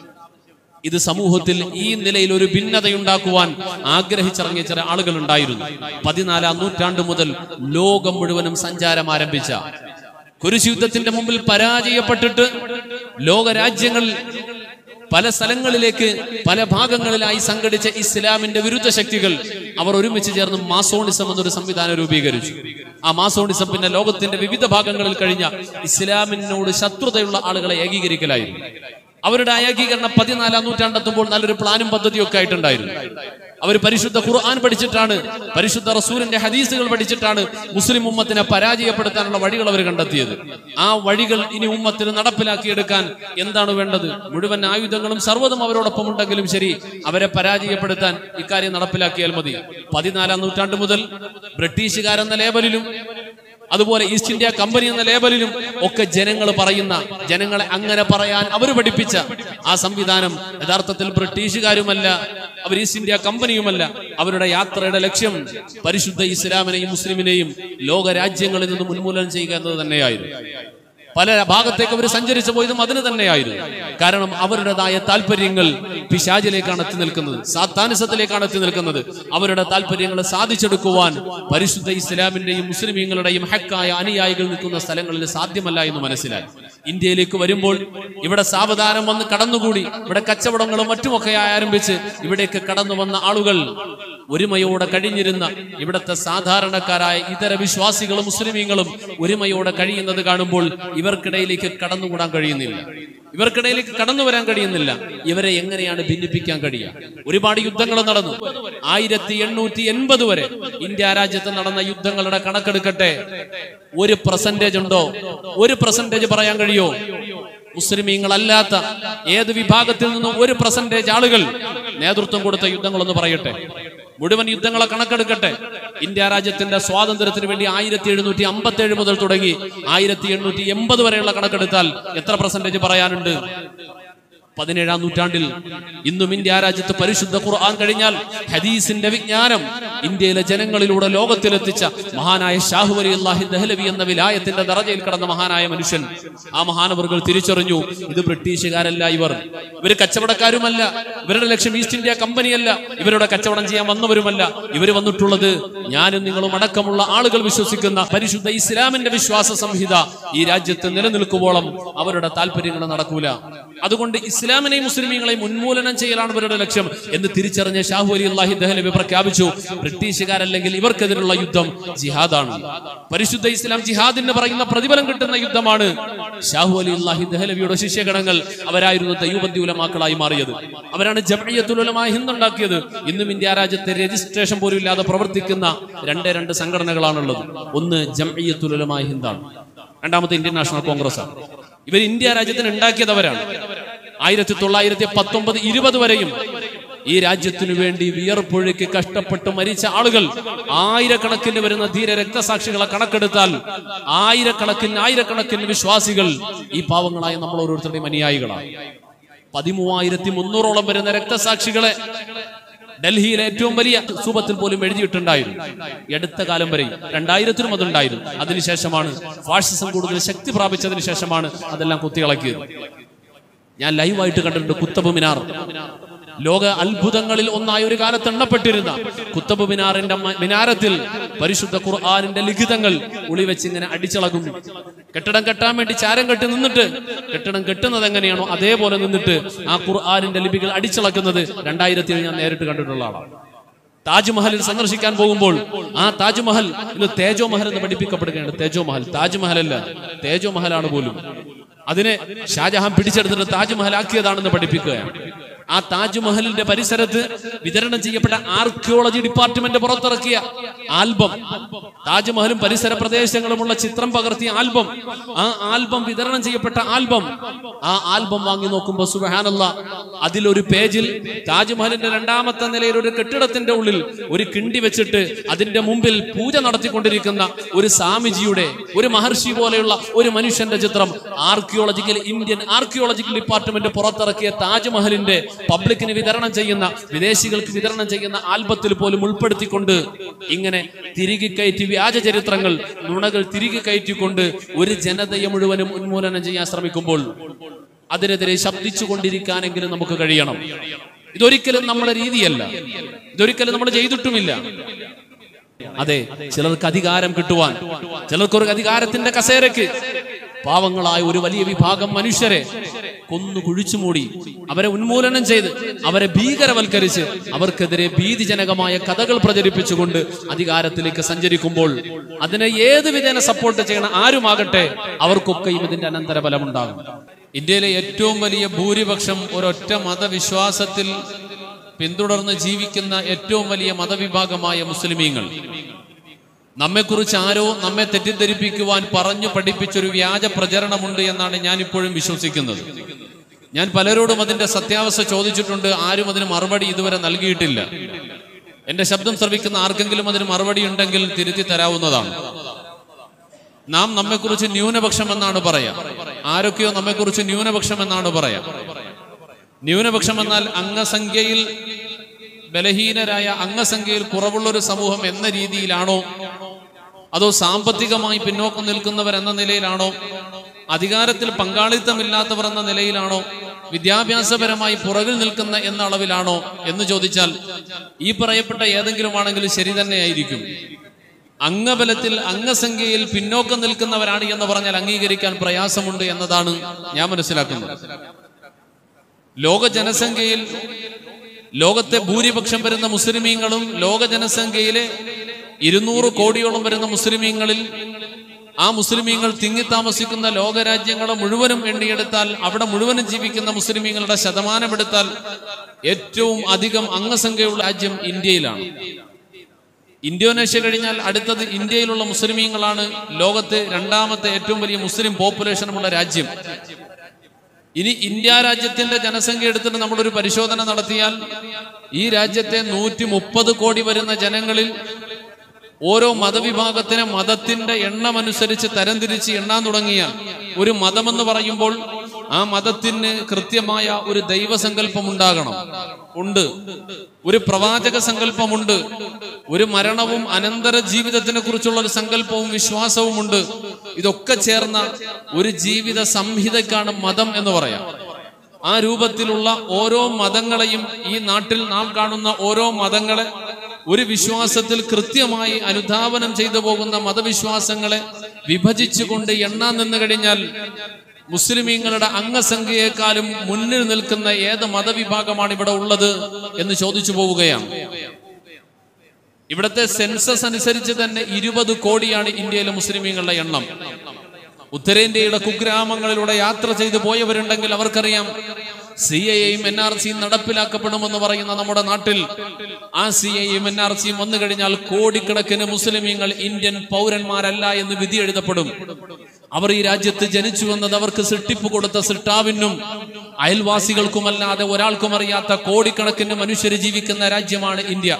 ഇത് സമൂഹത്തിൽ ഈ നിലയിൽ ഒരു ഭിന്നതയുണ്ടാക്കുവാൻ ആഗ്രഹിച്ചിറങ്ങിയ ചില ആളുകൾ ഉണ്ടായിരുന്നു പതിനാലാം നൂറ്റാണ്ട് മുതൽ ലോകം മുഴുവനും സഞ്ചാരം ആരംഭിച്ച കുരിശുദ്ധത്തിന്റെ മുമ്പിൽ പരാജയപ്പെട്ടിട്ട് ലോകരാജ്യങ്ങൾ പല സ്ഥലങ്ങളിലേക്ക് പല ഭാഗങ്ങളിലായി സംഘടിച്ച ഇസ്ലാമിന്റെ വിരുദ്ധ ശക്തികൾ അവർ ഒരുമിച്ച് ചേർന്ന് മാസോണിസം എന്നൊരു സംവിധാനം രൂപീകരിച്ചു ആ മാസോണിസം പിന്നെ ലോകത്തിന്റെ വിവിധ ഭാഗങ്ങളിൽ കഴിഞ്ഞ ഇസ്ലാമിനോട് ശത്രുതയുള്ള ആളുകളെ ഏകീകരിക്കലായിരുന്നു അവരുടെ ഏകീകരണം പതിനാലാം നൂറ്റാണ്ടെത്തുമ്പോൾ നല്ലൊരു പ്ലാനും പദ്ധതിയും ഒക്കെ ആയിട്ടുണ്ടായിരുന്നു അവർ പരിശുദ്ധ ഖുർആൻ പഠിച്ചിട്ടാണ് പരിശുദ്ധ റസൂലിന്റെ ഹദീസുകൾ പഠിച്ചിട്ടാണ് മുസ്ലിം ഉമ്മത്തിനെ പരാജയപ്പെടുത്താനുള്ള വഴികൾ അവർ കണ്ടെത്തിയത് ആ വഴികൾ ഇനി ഉമ്മത്തിന് നടപ്പിലാക്കിയെടുക്കാൻ എന്താണ് വേണ്ടത് മുഴുവൻ ആയുധങ്ങളും സർവ്വതും അവരോടൊപ്പം ഉണ്ടെങ്കിലും ശരി അവരെ പരാജയപ്പെടുത്താൻ ഇക്കാര്യം നടപ്പിലാക്കിയാൽ മതി പതിനാലാം നൂറ്റാണ്ട് മുതൽ ബ്രിട്ടീഷുകാരെന്ന ലേബലിലും അതുപോലെ ഈസ്റ്റ് ഇന്ത്യ കമ്പനി എന്ന ലേബലിലും ഒക്കെ ജനങ്ങൾ പറയുന്ന ജനങ്ങളെ അങ്ങനെ പറയാൻ അവർ പഠിപ്പിച്ച ആ സംവിധാനം യഥാർത്ഥത്തിൽ ബ്രിട്ടീഷുകാരുമല്ല അവർ ഈസ്റ്റ് ഇന്ത്യ കമ്പനിയുമല്ല അവരുടെ യാത്രയുടെ ലക്ഷ്യം പരിശുദ്ധ ഇസ്ലാമിനെയും മുസ്ലിമിനെയും ലോക രാജ്യങ്ങളിൽ നിന്ന് ഉന്മൂലനം ചെയ്യുക എന്നത് തന്നെയായിരുന്നു പല ഭാഗത്തേക്ക് അവർ സഞ്ചരിച്ചു പോയതും അതിന് തന്നെയായിരുന്നു കാരണം അവരുടേതായ താല്പര്യങ്ങൾ പിശാചിലേക്കാണ് എത്തി നിൽക്കുന്നത് സാത്താനിസത്തിലേക്കാണ് എത്തി നിൽക്കുന്നത് അവരുടെ താല്പര്യങ്ങൾ സാധിച്ചെടുക്കുവാൻ പരിശുദ്ധ ഇസ്ലാമിന്റെയും മുസ്ലിമീങ്ങളുടെയും ഹക്കായ അനുയായികൾ നിൽക്കുന്ന സ്ഥലങ്ങളിൽ സാധ്യമല്ല എന്ന് മനസ്സിലായി ഇന്ത്യയിലേക്ക് വരുമ്പോൾ ഇവിടെ സാവധാനം വന്ന് കടന്നുകൂടി ഇവിടെ കച്ചവടങ്ങളും മറ്റുമൊക്കെ ആരംഭിച്ച് ഇവിടേക്ക് കടന്നു വന്ന ആളുകൾ ഒരുമയോടെ കഴിഞ്ഞിരുന്ന ഇവിടുത്തെ സാധാരണക്കാരായ ഇതര വിശ്വാസികളും മുസ്ലിമീങ്ങളും ഒരുമയോടെ കഴിയുന്നത് കാണുമ്പോൾ ഇവർക്കിടയിലേക്ക് കടന്നുകൂടാൻ കഴിയുന്നില്ല ഇവർക്കിടയിലേക്ക് കടന്നു വരാൻ കഴിയുന്നില്ല ഇവരെ എങ്ങനെയാണ് ഭിന്നിപ്പിക്കാൻ കഴിയുക ഒരുപാട് യുദ്ധങ്ങൾ നടന്നു ആയിരത്തി എണ്ണൂറ്റി എൺപത് വരെ ഇന്ത്യ രാജ്യത്ത് നടന്ന യുദ്ധങ്ങളുടെ കണക്കെടുക്കട്ടെ ഒരു പെർസെന്റേജ് ഉണ്ടോ ഒരു പെർസെന്റേജ് പറയാൻ കഴിയോ മുസ്ലിമീങ്ങളല്ലാത്ത ഏത് വിഭാഗത്തിൽ നിന്നും ഒരു പെർസെന്റേജ് ആളുകൾ നേതൃത്വം കൊടുത്ത യുദ്ധങ്ങളൊന്ന് പറയട്ടെ മുഴുവൻ യുദ്ധങ്ങളെ കണക്കെടുക്കട്ടെ ഇന്ത്യ രാജ്യത്തിന്റെ സ്വാതന്ത്ര്യത്തിന് വേണ്ടി ആയിരത്തി എഴുന്നൂറ്റി അമ്പത്തി ഏഴ് മുതൽ തുടങ്ങി ആയിരത്തി എണ്ണൂറ്റി എൺപത് വരെയുള്ള കണക്കെടുത്താൽ എത്ര പെർസെന്റേജ് പറയാനുണ്ട് പതിനേഴാം നൂറ്റാണ്ടിൽ ഇന്നും ഇന്ത്യ രാജ്യത്ത് പരിശുദ്ധ ഖുർആൻ കഴിഞ്ഞാൽ ഹദീസിന്റെ വിജ്ഞാനം ഇന്ത്യയിലെ ജനങ്ങളിലൂടെ ലോകത്തിലെത്തിച്ച മഹാനായ ഷാഹു അലി അള്ളാഹി ദഹലവി എന്ന വിലായത്തിന്റെ ദറജയിൽ കടന്ന മഹാനായ മനുഷ്യൻ ആ മഹാനവറുകൾ തിരിച്ചറിഞ്ഞു ഇത് ബ്രിട്ടീഷുകാരല്ല ഇവർ ഇവർ കച്ചവടക്കാരുമല്ല ഇവരുടെ ലക്ഷ്യം ഈസ്റ്റ് ഇന്ത്യ കമ്പനിയല്ല ഇവരുടെ കച്ചവടം ചെയ്യാൻ വന്നവരുമല്ല ഇവർ വന്നിട്ടുള്ളത് ഞാനും നിങ്ങളും അടക്കമുള്ള ആളുകൾ വിശ്വസിക്കുന്ന പരിശുദ്ധ ഇസ്ലാമിന്റെ വിശ്വാസ സംഹിത ഈ രാജ്യത്ത് നിലനിൽക്കുവോളം അവരുടെ താല്പര്യങ്ങൾ നടക്കൂല അതുകൊണ്ട് ഇസ്ലാമിനെയും മുസ്ലിമീങ്ങളെയും ഉന്മൂലനം ചെയ്യലാണ് ഇവരുടെ ലക്ഷ്യം എന്ന് തിരിച്ചറിഞ്ഞ ഷാഹു അലി അള്ളാഹി ദഹലബി പ്രഖ്യാപിച്ചു ബ്രിട്ടീഷുകാരല്ലെങ്കിൽ ഇവർക്കെതിരുള്ള യുദ്ധം ജിഹാദാണ് പരിശുദ്ധ ഇസ്ലാം ജിഹാദിന് പറയുന്ന പ്രതിഫലം കിട്ടുന്ന യുദ്ധമാണ് ഷാഹു അലി അള്ളാഹി ദഹലബിയുടെ ശിഷ്യഗണങ്ങൾ അവരായിരുന്നു ദൈവബന്ധി ഉലമാക്കളായി മാറിയത് അവരാണ് ജമയത്തുലമായി ഹിന്ദുണ്ടാക്കിയത് ഇന്നും ഇന്ത്യ രാജ്യത്തെ രജിസ്ട്രേഷൻ പോലും ഇല്ലാതെ പ്രവർത്തിക്കുന്ന രണ്ടേ രണ്ട് സംഘടനകളാണുള്ളത് ഒന്ന് ജമയത്തുലമായി ഹിന്ദാണ് രണ്ടാമത്തെ ഇന്ത്യൻ നാഷണൽ കോൺഗ്രസ് ആണ് ഇവർ ഇന്ത്യ രാജ്യത്തിന് ഉണ്ടാക്കിയതവരാണ് ആയിരത്തി തൊള്ളായിരത്തി പത്തൊമ്പത് ഇരുപത് വരെയും ഈ രാജ്യത്തിനു വേണ്ടി വിയർപ്പൊഴുക്കി കഷ്ടപ്പെട്ട് മരിച്ച ആളുകൾ ആയിരക്കണക്കിന് വരുന്ന ധീര രക്തസാക്ഷികളെ കണക്കെടുത്താൽ ആയിരക്കണക്കിന് ആയിരക്കണക്കിന് വിശ്വാസികൾ ഈ പാവങ്ങളായ നമ്മൾ ഓരോരുത്തരുടെയും അനുയായികളാണ് പതിമൂവായിരത്തി മുന്നൂറോളം വരുന്ന രക്തസാക്ഷികളെ ഡൽഹിയിലെ ഏറ്റവും വലിയ സൂപത്തിൽ പോലും എഴുതിയിട്ടുണ്ടായിരുന്നു ഈ അടുത്ത കാലം വരെ രണ്ടായിരത്തിലും അതുണ്ടായിരുന്നു അതിനുശേഷമാണ് ഫാഷിസം കൂടുതൽ ശക്തി പ്രാപിച്ചതിന് ശേഷമാണ് അതെല്ലാം കുത്തിയിളക്കിയത് ഞാൻ ലൈവായിട്ട് കണ്ടിട്ടുണ്ട് കുത്തബ് മിനാർ ലോക അത്ഭുതങ്ങളിൽ ഒന്നായ ഒരു കാലത്ത് എണ്ണപ്പെട്ടിരുന്ന കുത്തബ് മിനാറിന്റെ മ- മിനാരത്തിൽ പരിശുദ്ധ ഖുർആാനിന്റെ ലിഖിതങ്ങൾ ഉളിവെച്ച് ഇങ്ങനെ അടിച്ചിളകുന്നു കെട്ടിടം കെട്ടാൻ വേണ്ടി ചാരം കെട്ടി നിന്നിട്ട് കെട്ടിടം കെട്ടുന്നത് എങ്ങനെയാണോ അതേപോലെ നിന്നിട്ട് ആ ഖുർആാനിന്റെ ലിപികൾ അടിച്ചിളക്കുന്നത് രണ്ടായിരത്തിൽ ഞാൻ നേരിട്ട് കണ്ടിട്ടുള്ള ആളാണ് താജ്മഹലിൽ സന്ദർശിക്കാൻ പോകുമ്പോൾ ആ താജ്മഹൽ ഇത് തേജോ മഹൽ എന്ന് പഠിപ്പിക്കപ്പെടുകയാണ് തേജോ മഹൽ താജ്മഹൽ അല്ല തേജോ മഹലാണ് പോലും അതിനെ ഷാജഹാൻ പിടിച്ചെടുത്തിട്ട് താജ്മഹൽ ആക്കിയതാണെന്ന് പഠിപ്പിക്കുകയാണ് ആ താജ്മഹലിന്റെ പരിസരത്ത് വിതരണം ചെയ്യപ്പെട്ട ആർക്കിയോളജി ഡിപ്പാർട്ട്മെന്റ് പുറത്തിറക്കിയ ആൽബം താജ്മഹലും പരിസര പ്രദേശങ്ങളുമുള്ള ചിത്രം പകർത്തിയ ആൽബം ആ ആൽബം വിതരണം ചെയ്യപ്പെട്ട ആൽബം ആ ആൽബം വാങ്ങി നോക്കുമ്പോൾ സുബഹാനല്ല അതിലൊരു പേജിൽ താജ്മഹലിന്റെ രണ്ടാമത്തെ നിലയിൽ ഒരു കെട്ടിടത്തിന്റെ ഉള്ളിൽ ഒരു കിണ്ടി വെച്ചിട്ട് അതിന്റെ മുമ്പിൽ പൂജ നടത്തിക്കൊണ്ടിരിക്കുന്ന ഒരു സ്വാമിജിയുടെ ഒരു മഹർഷി പോലെയുള്ള ഒരു മനുഷ്യന്റെ ചിത്രം ആർക്കിയോളജിക്കൽ ഇന്ത്യൻ ആർക്കിയോളജിക്കൽ ഡിപ്പാർട്ട്മെന്റ് പുറത്തിറക്കിയ താജ്മഹലിന്റെ പബ്ലിക്കിന് വിതരണം ചെയ്യുന്ന വിദേശികൾക്ക് വിതരണം ചെയ്യുന്ന ആൽബത്തിൽ പോലും ഉൾപ്പെടുത്തിക്കൊണ്ട് ഇങ്ങനെ തിരികെ കയറ്റി വ്യാജ ചരിത്രങ്ങൾ നുണകൾ തിരികെ കയറ്റിക്കൊണ്ട് ഒരു ജനതയെ മുഴുവനും ഉന്മൂലനം ചെയ്യാൻ ശ്രമിക്കുമ്പോൾ അതിനെതിരെ ശബ്ദിച്ചു കൊണ്ടിരിക്കാനെങ്കിലും നമുക്ക് കഴിയണം ഇതൊരിക്കലും നമ്മുടെ രീതിയല്ല ഇതൊരിക്കലും നമ്മൾ ചെയ്തിട്ടുമില്ല അതെ ചിലർക്ക് അധികാരം കിട്ടുവാൻ ചിലർക്കൊരു അധികാരത്തിന്റെ കസേരക്ക് പാവങ്ങളായ ഒരു വലിയ വിഭാഗം മനുഷ്യരെ കൊന്നു കുഴിച്ചുമൂടി അവരെ ഉന്മൂലനം ചെയ്ത് അവരെ ഭീകരവൽക്കരിച്ച് അവർക്കെതിരെ ഭീതിജനകമായ കഥകൾ പ്രചരിപ്പിച്ചുകൊണ്ട് അധികാരത്തിലേക്ക് സഞ്ചരിക്കുമ്പോൾ അതിനെ ഏത് വിധേന സപ്പോർട്ട് ചെയ്യണ ആരുമാകട്ടെ അവർക്കൊക്കെയും ഇതിന്റെ അനന്തരഫലമുണ്ടാകും ഇന്ത്യയിലെ ഏറ്റവും വലിയ ഭൂരിപക്ഷം ഒരൊറ്റ മതവിശ്വാസത്തിൽ പിന്തുടർന്ന് ജീവിക്കുന്ന ഏറ്റവും വലിയ മതവിഭാഗമായ മുസ്ലിമീങ്ങൾ നമ്മെക്കുറിച്ച് ആരോ നമ്മെ തെറ്റിദ്ധരിപ്പിക്കുവാൻ പറഞ്ഞു പഠിപ്പിച്ചൊരു വ്യാജ പ്രചരണമുണ്ട് എന്നാണ് ഞാൻ ഇപ്പോഴും വിശ്വസിക്കുന്നത് ഞാൻ പലരോടും അതിന്റെ സത്യാവസ്ഥ ചോദിച്ചിട്ടുണ്ട് ആരും അതിന് മറുപടി ഇതുവരെ നൽകിയിട്ടില്ല എന്റെ ശബ്ദം ശ്രവിക്കുന്ന ആർക്കെങ്കിലും അതിന് മറുപടി ഉണ്ടെങ്കിൽ തിരുത്തി തരാവുന്നതാണ് നാം നമ്മെക്കുറിച്ച് ന്യൂനപക്ഷം എന്നാണ് പറയാ ആരൊക്കെയോ നമ്മെക്കുറിച്ച് ന്യൂനപക്ഷം എന്നാണ് പറയാ ന്യൂനപക്ഷം എന്നാൽ അംഗസംഖ്യയിൽ ബലഹീനരായ അംഗസംഖ്യയിൽ കുറവുള്ള ഒരു സമൂഹം എന്ന രീതിയിലാണോ അതോ സാമ്പത്തികമായി പിന്നോക്കം നിൽക്കുന്നവർ എന്ന നിലയിലാണോ അധികാരത്തിൽ പങ്കാളിത്തമില്ലാത്തവർ എന്ന നിലയിലാണോ വിദ്യാഭ്യാസപരമായി പുറകിൽ നിൽക്കുന്ന എന്ന അളവിലാണോ എന്ന് ചോദിച്ചാൽ ഈ പറയപ്പെട്ട ഏതെങ്കിലും ആണെങ്കിൽ ശരി തന്നെയായിരിക്കും അംഗബലത്തിൽ അംഗസംഖ്യയിൽ പിന്നോക്കം നിൽക്കുന്നവരാണ് എന്ന് പറഞ്ഞാൽ അംഗീകരിക്കാൻ പ്രയാസമുണ്ട് എന്നതാണ് ഞാൻ മനസ്സിലാക്കുന്നത് ലോക ജനസംഖ്യയിൽ ലോകത്തെ ഭൂരിപക്ഷം വരുന്ന മുസ്ലിമീങ്ങളും ലോക ജനസംഖ്യയിലെ ഇരുന്നൂറ് കോടിയോളം വരുന്ന മുസ്ലിമീങ്ങളിൽ ആ മുസ്ലിമീങ്ങൾ തിങ്ങി താമസിക്കുന്ന ലോകരാജ്യങ്ങളെ മുഴുവനും എണ്ണിയെടുത്താൽ അവിടെ മുഴുവനും ജീവിക്കുന്ന മുസ്ലിമീങ്ങളുടെ ശതമാനമെടുത്താൽ ഏറ്റവും അധികം അംഗസംഖ്യയുള്ള രാജ്യം ഇന്ത്യയിലാണ് ഇന്തോനേഷ്യ കഴിഞ്ഞാൽ അടുത്തത് ഇന്ത്യയിലുള്ള മുസ്ലിമീങ്ങളാണ് ലോകത്തെ രണ്ടാമത്തെ ഏറ്റവും വലിയ മുസ്ലിം പോപ്പുലേഷനുമുള്ള രാജ്യം ഇനി ഇന്ത്യ രാജ്യത്തിന്റെ ജനസംഖ്യ എടുത്തിട്ട് നമ്മളൊരു പരിശോധന നടത്തിയാൽ ഈ രാജ്യത്തെ നൂറ്റി മുപ്പത് കോടി വരുന്ന ജനങ്ങളിൽ ഓരോ മതവിഭാഗത്തിനെ മതത്തിന്റെ എണ്ണമനുസരിച്ച് തരംതിരിച്ച് എണ്ണാൻ തുടങ്ങിയാൽ ഒരു മതമെന്ന് പറയുമ്പോൾ ആ മതത്തിന് കൃത്യമായ ഒരു ദൈവസങ്കല്പം ഉണ്ടാകണം ഉണ്ട് ഒരു പ്രവാചക സങ്കല്പമുണ്ട് ഒരു മരണവും അനന്തര ജീവിതത്തിനെ കുറിച്ചുള്ള ഒരു സങ്കല്പവും വിശ്വാസവും ഉണ്ട് ഇതൊക്കെ ചേർന്ന ഒരു ജീവിത സംഹിതക്കാണ് മതം എന്ന് പറയാം ആ രൂപത്തിലുള്ള ഓരോ മതങ്ങളെയും ഈ നാട്ടിൽ നാം കാണുന്ന ഓരോ മതങ്ങളെ ഒരു വിശ്വാസത്തിൽ കൃത്യമായി അനുധാവനം ചെയ്തു പോകുന്ന മതവിശ്വാസങ്ങളെ വിഭജിച്ചുകൊണ്ട് എണ്ണാൻ നിന്ന് കഴിഞ്ഞാൽ മുസ്ലിമീങ്ങളുടെ അംഗസംഖ്യയെക്കാളും മുന്നിൽ നിൽക്കുന്ന ഏത് മതവിഭാഗമാണ് ഇവിടെ ഉള്ളത് എന്ന് ചോദിച്ചു പോവുകയാണ് ഇവിടുത്തെ സെൻസസ് അനുസരിച്ച് തന്നെ ഇരുപത് കോടിയാണ് ഇന്ത്യയിലെ മുസ്ലിമീങ്ങളുടെ എണ്ണം ഉത്തരേന്ത്യയുടെ കുഗ്രാമങ്ങളിലൂടെ യാത്ര ചെയ്തു പോയവരുണ്ടെങ്കിൽ അവർക്കറിയാം സി എയും എൻ ആർ സിയും നടപ്പിലാക്കപ്പെടുമെന്ന് പറയുന്ന നമ്മുടെ നാട്ടിൽ ആ സി എയും എൻ ആർ സിയും വന്നു കഴിഞ്ഞാൽ കോടിക്കണക്കിന് മുസ്ലിമീങ്ങൾ ഇന്ത്യൻ പൗരന്മാരല്ല എന്ന് വിധി എഴുതപ്പെടും അവർ ഈ രാജ്യത്ത് ജനിച്ചു വന്നത് അവർക്ക് സൃഷ്ടിപ്പ് കൊടുത്ത സൃഷ്ടാവിനും അയൽവാസികൾക്കുമല്ലാതെ ഒരാൾക്കും അറിയാത്ത കോടിക്കണക്കിന് മനുഷ്യർ ജീവിക്കുന്ന രാജ്യമാണ് ഇന്ത്യ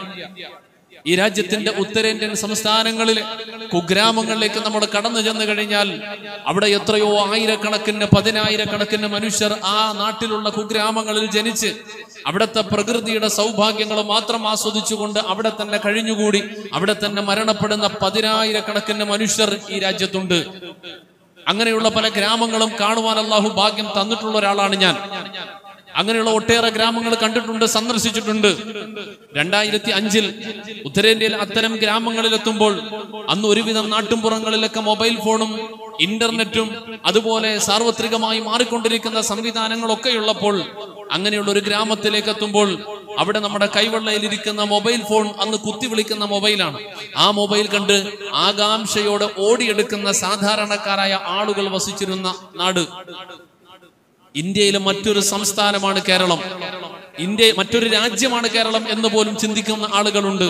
ഈ രാജ്യത്തിന്റെ ഉത്തരേന്ത്യൻ സംസ്ഥാനങ്ങളിലെ കുഗ്രാമങ്ങളിലേക്ക് നമ്മൾ കടന്നു ചെന്ന് കഴിഞ്ഞാൽ അവിടെ എത്രയോ ആയിരക്കണക്കിന് പതിനായിരക്കണക്കിന് മനുഷ്യർ ആ നാട്ടിലുള്ള കുഗ്രാമങ്ങളിൽ ജനിച്ച് അവിടുത്തെ പ്രകൃതിയുടെ സൗഭാഗ്യങ്ങൾ മാത്രം ആസ്വദിച്ചുകൊണ്ട് അവിടെ തന്നെ കഴിഞ്ഞുകൂടി അവിടെ തന്നെ മരണപ്പെടുന്ന പതിനായിരക്കണക്കിന് മനുഷ്യർ ഈ രാജ്യത്തുണ്ട് അങ്ങനെയുള്ള പല ഗ്രാമങ്ങളും കാണുവാൻ അള്ളാഹു ഭാഗ്യം തന്നിട്ടുള്ള ഒരാളാണ് ഞാൻ അങ്ങനെയുള്ള ഒട്ടേറെ ഗ്രാമങ്ങൾ കണ്ടിട്ടുണ്ട് സന്ദർശിച്ചിട്ടുണ്ട് രണ്ടായിരത്തി അഞ്ചിൽ ഉത്തരേന്ത്യയിൽ അത്തരം ഗ്രാമങ്ങളിലെത്തുമ്പോൾ അന്ന് ഒരുവിധം നാട്ടുംപുറങ്ങളിലൊക്കെ മൊബൈൽ ഫോണും ഇന്റർനെറ്റും അതുപോലെ സാർവത്രികമായി മാറിക്കൊണ്ടിരിക്കുന്ന സംവിധാനങ്ങളൊക്കെ ഉള്ളപ്പോൾ അങ്ങനെയുള്ള ഒരു ഗ്രാമത്തിലേക്ക് എത്തുമ്പോൾ അവിടെ നമ്മുടെ കൈവെള്ളയിലിരിക്കുന്ന മൊബൈൽ ഫോൺ അന്ന് കുത്തി വിളിക്കുന്ന മൊബൈലാണ് ആ മൊബൈൽ കണ്ട് ആകാംക്ഷയോടെ ഓടിയെടുക്കുന്ന സാധാരണക്കാരായ ആളുകൾ വസിച്ചിരുന്ന നാട് ഇന്ത്യയിലെ മറ്റൊരു സംസ്ഥാനമാണ് കേരളം ഇന്ത്യ മറ്റൊരു രാജ്യമാണ് കേരളം എന്ന് പോലും ചിന്തിക്കുന്ന ആളുകളുണ്ട്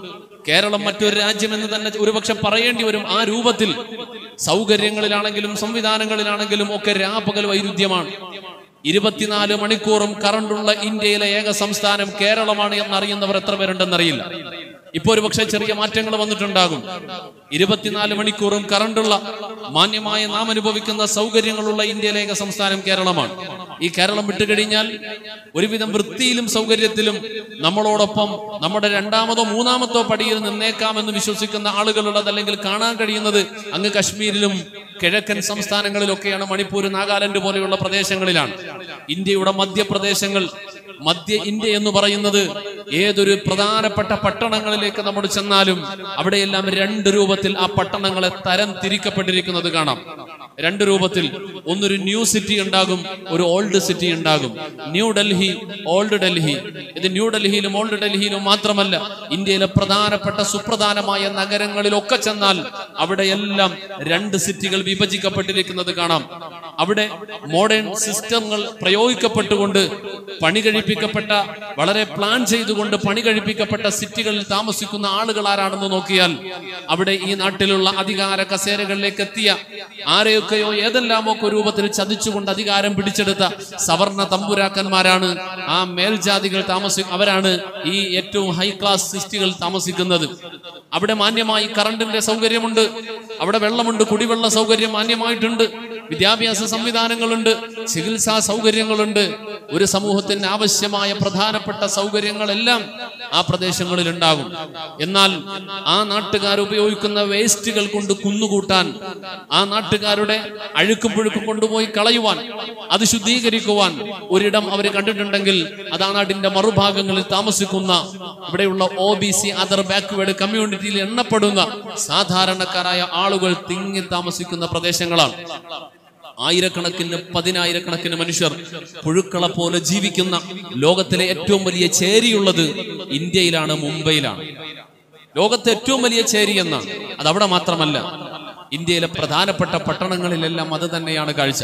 കേരളം മറ്റൊരു രാജ്യം എന്ന് തന്നെ ഒരുപക്ഷെ പറയേണ്ടി വരും ആ രൂപത്തിൽ സൗകര്യങ്ങളിലാണെങ്കിലും സംവിധാനങ്ങളിലാണെങ്കിലും ഒക്കെ രാപകൽ വൈരുദ്ധ്യമാണ് ഇരുപത്തിനാല് മണിക്കൂറും കറണ്ടുള്ള ഇന്ത്യയിലെ ഏക സംസ്ഥാനം കേരളമാണ് എന്നറിയുന്നവർ എത്ര പേരുണ്ടെന്നറിയില്ല ഇപ്പൊ ഒരു പക്ഷേ ചെറിയ മാറ്റങ്ങൾ വന്നിട്ടുണ്ടാകും ഇരുപത്തിനാല് മണിക്കൂറും കറണ്ടുള്ള മാന്യമായ നാം അനുഭവിക്കുന്ന സൗകര്യങ്ങളുള്ള ഇന്ത്യയിലെ ഏക സംസ്ഥാനം കേരളമാണ് ഈ കേരളം വിട്ടുകഴിഞ്ഞാൽ ഒരുവിധം വൃത്തിയിലും സൗകര്യത്തിലും നമ്മളോടൊപ്പം നമ്മുടെ രണ്ടാമതോ മൂന്നാമത്തോ പടിയിൽ നിന്നേക്കാമെന്ന് വിശ്വസിക്കുന്ന ആളുകളുള്ളത് അല്ലെങ്കിൽ കാണാൻ കഴിയുന്നത് അങ്ങ് കശ്മീരിലും കിഴക്കൻ സംസ്ഥാനങ്ങളിലൊക്കെയാണ് മണിപ്പൂർ നാഗാലാൻഡ് പോലെയുള്ള പ്രദേശങ്ങളിലാണ് ഇന്ത്യയുടെ മധ്യപ്രദേശങ്ങൾ മധ്യ ഇന്ത്യ എന്ന് പറയുന്നത് ഏതൊരു പ്രധാനപ്പെട്ട പട്ടണങ്ങളിലേക്ക് നമ്മൾ ചെന്നാലും അവിടെയെല്ലാം രണ്ട് രൂപത്തിൽ ആ പട്ടണങ്ങളെ തരം തിരിക്കപ്പെട്ടിരിക്കുന്നത് കാണാം രണ്ട് രൂപത്തിൽ ഒന്നൊരു ന്യൂ സിറ്റി ഉണ്ടാകും ഒരു ഓൾഡ് സിറ്റി ഉണ്ടാകും ന്യൂ ഡൽഹി ഓൾഡ് ഡൽഹി ഇത് ന്യൂ ഡൽഹിയിലും ഓൾഡ് ഡൽഹിയിലും മാത്രമല്ല ഇന്ത്യയിലെ പ്രധാനപ്പെട്ട സുപ്രധാനമായ നഗരങ്ങളിലൊക്കെ ചെന്നാൽ അവിടെയെല്ലാം രണ്ട് സിറ്റികൾ വിഭജിക്കപ്പെട്ടിരിക്കുന്നത് കാണാം അവിടെ മോഡേൺ സിസ്റ്റങ്ങൾ പ്രയോഗിക്കപ്പെട്ടുകൊണ്ട് പണി കഴിപ്പിക്കപ്പെട്ട വളരെ പ്ലാൻ ചെയ്തുകൊണ്ട് പണി കഴിപ്പിക്കപ്പെട്ട സിറ്റികളിൽ താമസിക്കുന്ന ആളുകൾ ആരാണെന്ന് നോക്കിയാൽ അവിടെ ഈ നാട്ടിലുള്ള അധികാര കസേരകളിലേക്ക് എത്തിയ ആരെയൊക്കെയോ ഏതെല്ലാമൊക്കെ രൂപത്തിൽ ചതിച്ചുകൊണ്ട് അധികാരം പിടിച്ചെടുത്ത സവർണ തമ്പുരാക്കന്മാരാണ് ആ മേൽജാതികൾ താമസി അവരാണ് ഈ ഏറ്റവും ഹൈ ക്ലാസ് സിറ്റികൾ താമസിക്കുന്നത് അവിടെ മാന്യമായി കറണ്ടിന്റെ സൗകര്യമുണ്ട് അവിടെ വെള്ളമുണ്ട് കുടിവെള്ള സൗകര്യം മാന്യമായിട്ടുണ്ട് വിദ്യാഭ്യാസ സംവിധാനങ്ങളുണ്ട് ചികിത്സാ സൗകര്യങ്ങളുണ്ട് ഒരു സമൂഹത്തിന് ആവശ്യമായ പ്രധാനപ്പെട്ട സൗകര്യങ്ങളെല്ലാം ആ പ്രദേശങ്ങളിൽ ഉണ്ടാകും എന്നാൽ ആ നാട്ടുകാർ ഉപയോഗിക്കുന്ന വേസ്റ്റുകൾ കൊണ്ട് കുന്നുകൂട്ടാൻ ആ നാട്ടുകാരുടെ അഴുക്കും പുഴുക്കും കൊണ്ടുപോയി കളയുവാൻ അത് ശുദ്ധീകരിക്കുവാൻ ഒരിടം അവർ കണ്ടിട്ടുണ്ടെങ്കിൽ അത് ആ നാട്ടിന്റെ മറുഭാഗങ്ങളിൽ താമസിക്കുന്ന ഇവിടെയുള്ള O B C other backward കമ്മ്യൂണിറ്റിയിൽ എണ്ണപ്പെടുന്ന സാധാരണക്കാരായ ആളുകൾ തിങ്ങി താമസിക്കുന്ന പ്രദേശങ്ങളാണ് ആയിരക്കണക്കിന് പതിനായിരക്കണക്കിന് മനുഷ്യർ പുഴുക്കളെ പോലെ ജീവിക്കുന്ന ലോകത്തിലെ ഏറ്റവും വലിയ ചേരിയുള്ളത് ഇന്ത്യയിലാണ് മുംബൈയിലാണ് ലോകത്തെ ഏറ്റവും വലിയ ചേരി എന്നാണ് അത് അവിടെ മാത്രമല്ല ഇന്ത്യയിലെ പ്രധാനപ്പെട്ട പട്ടണങ്ങളിലെല്ലാം അത് തന്നെയാണ് കാഴ്ച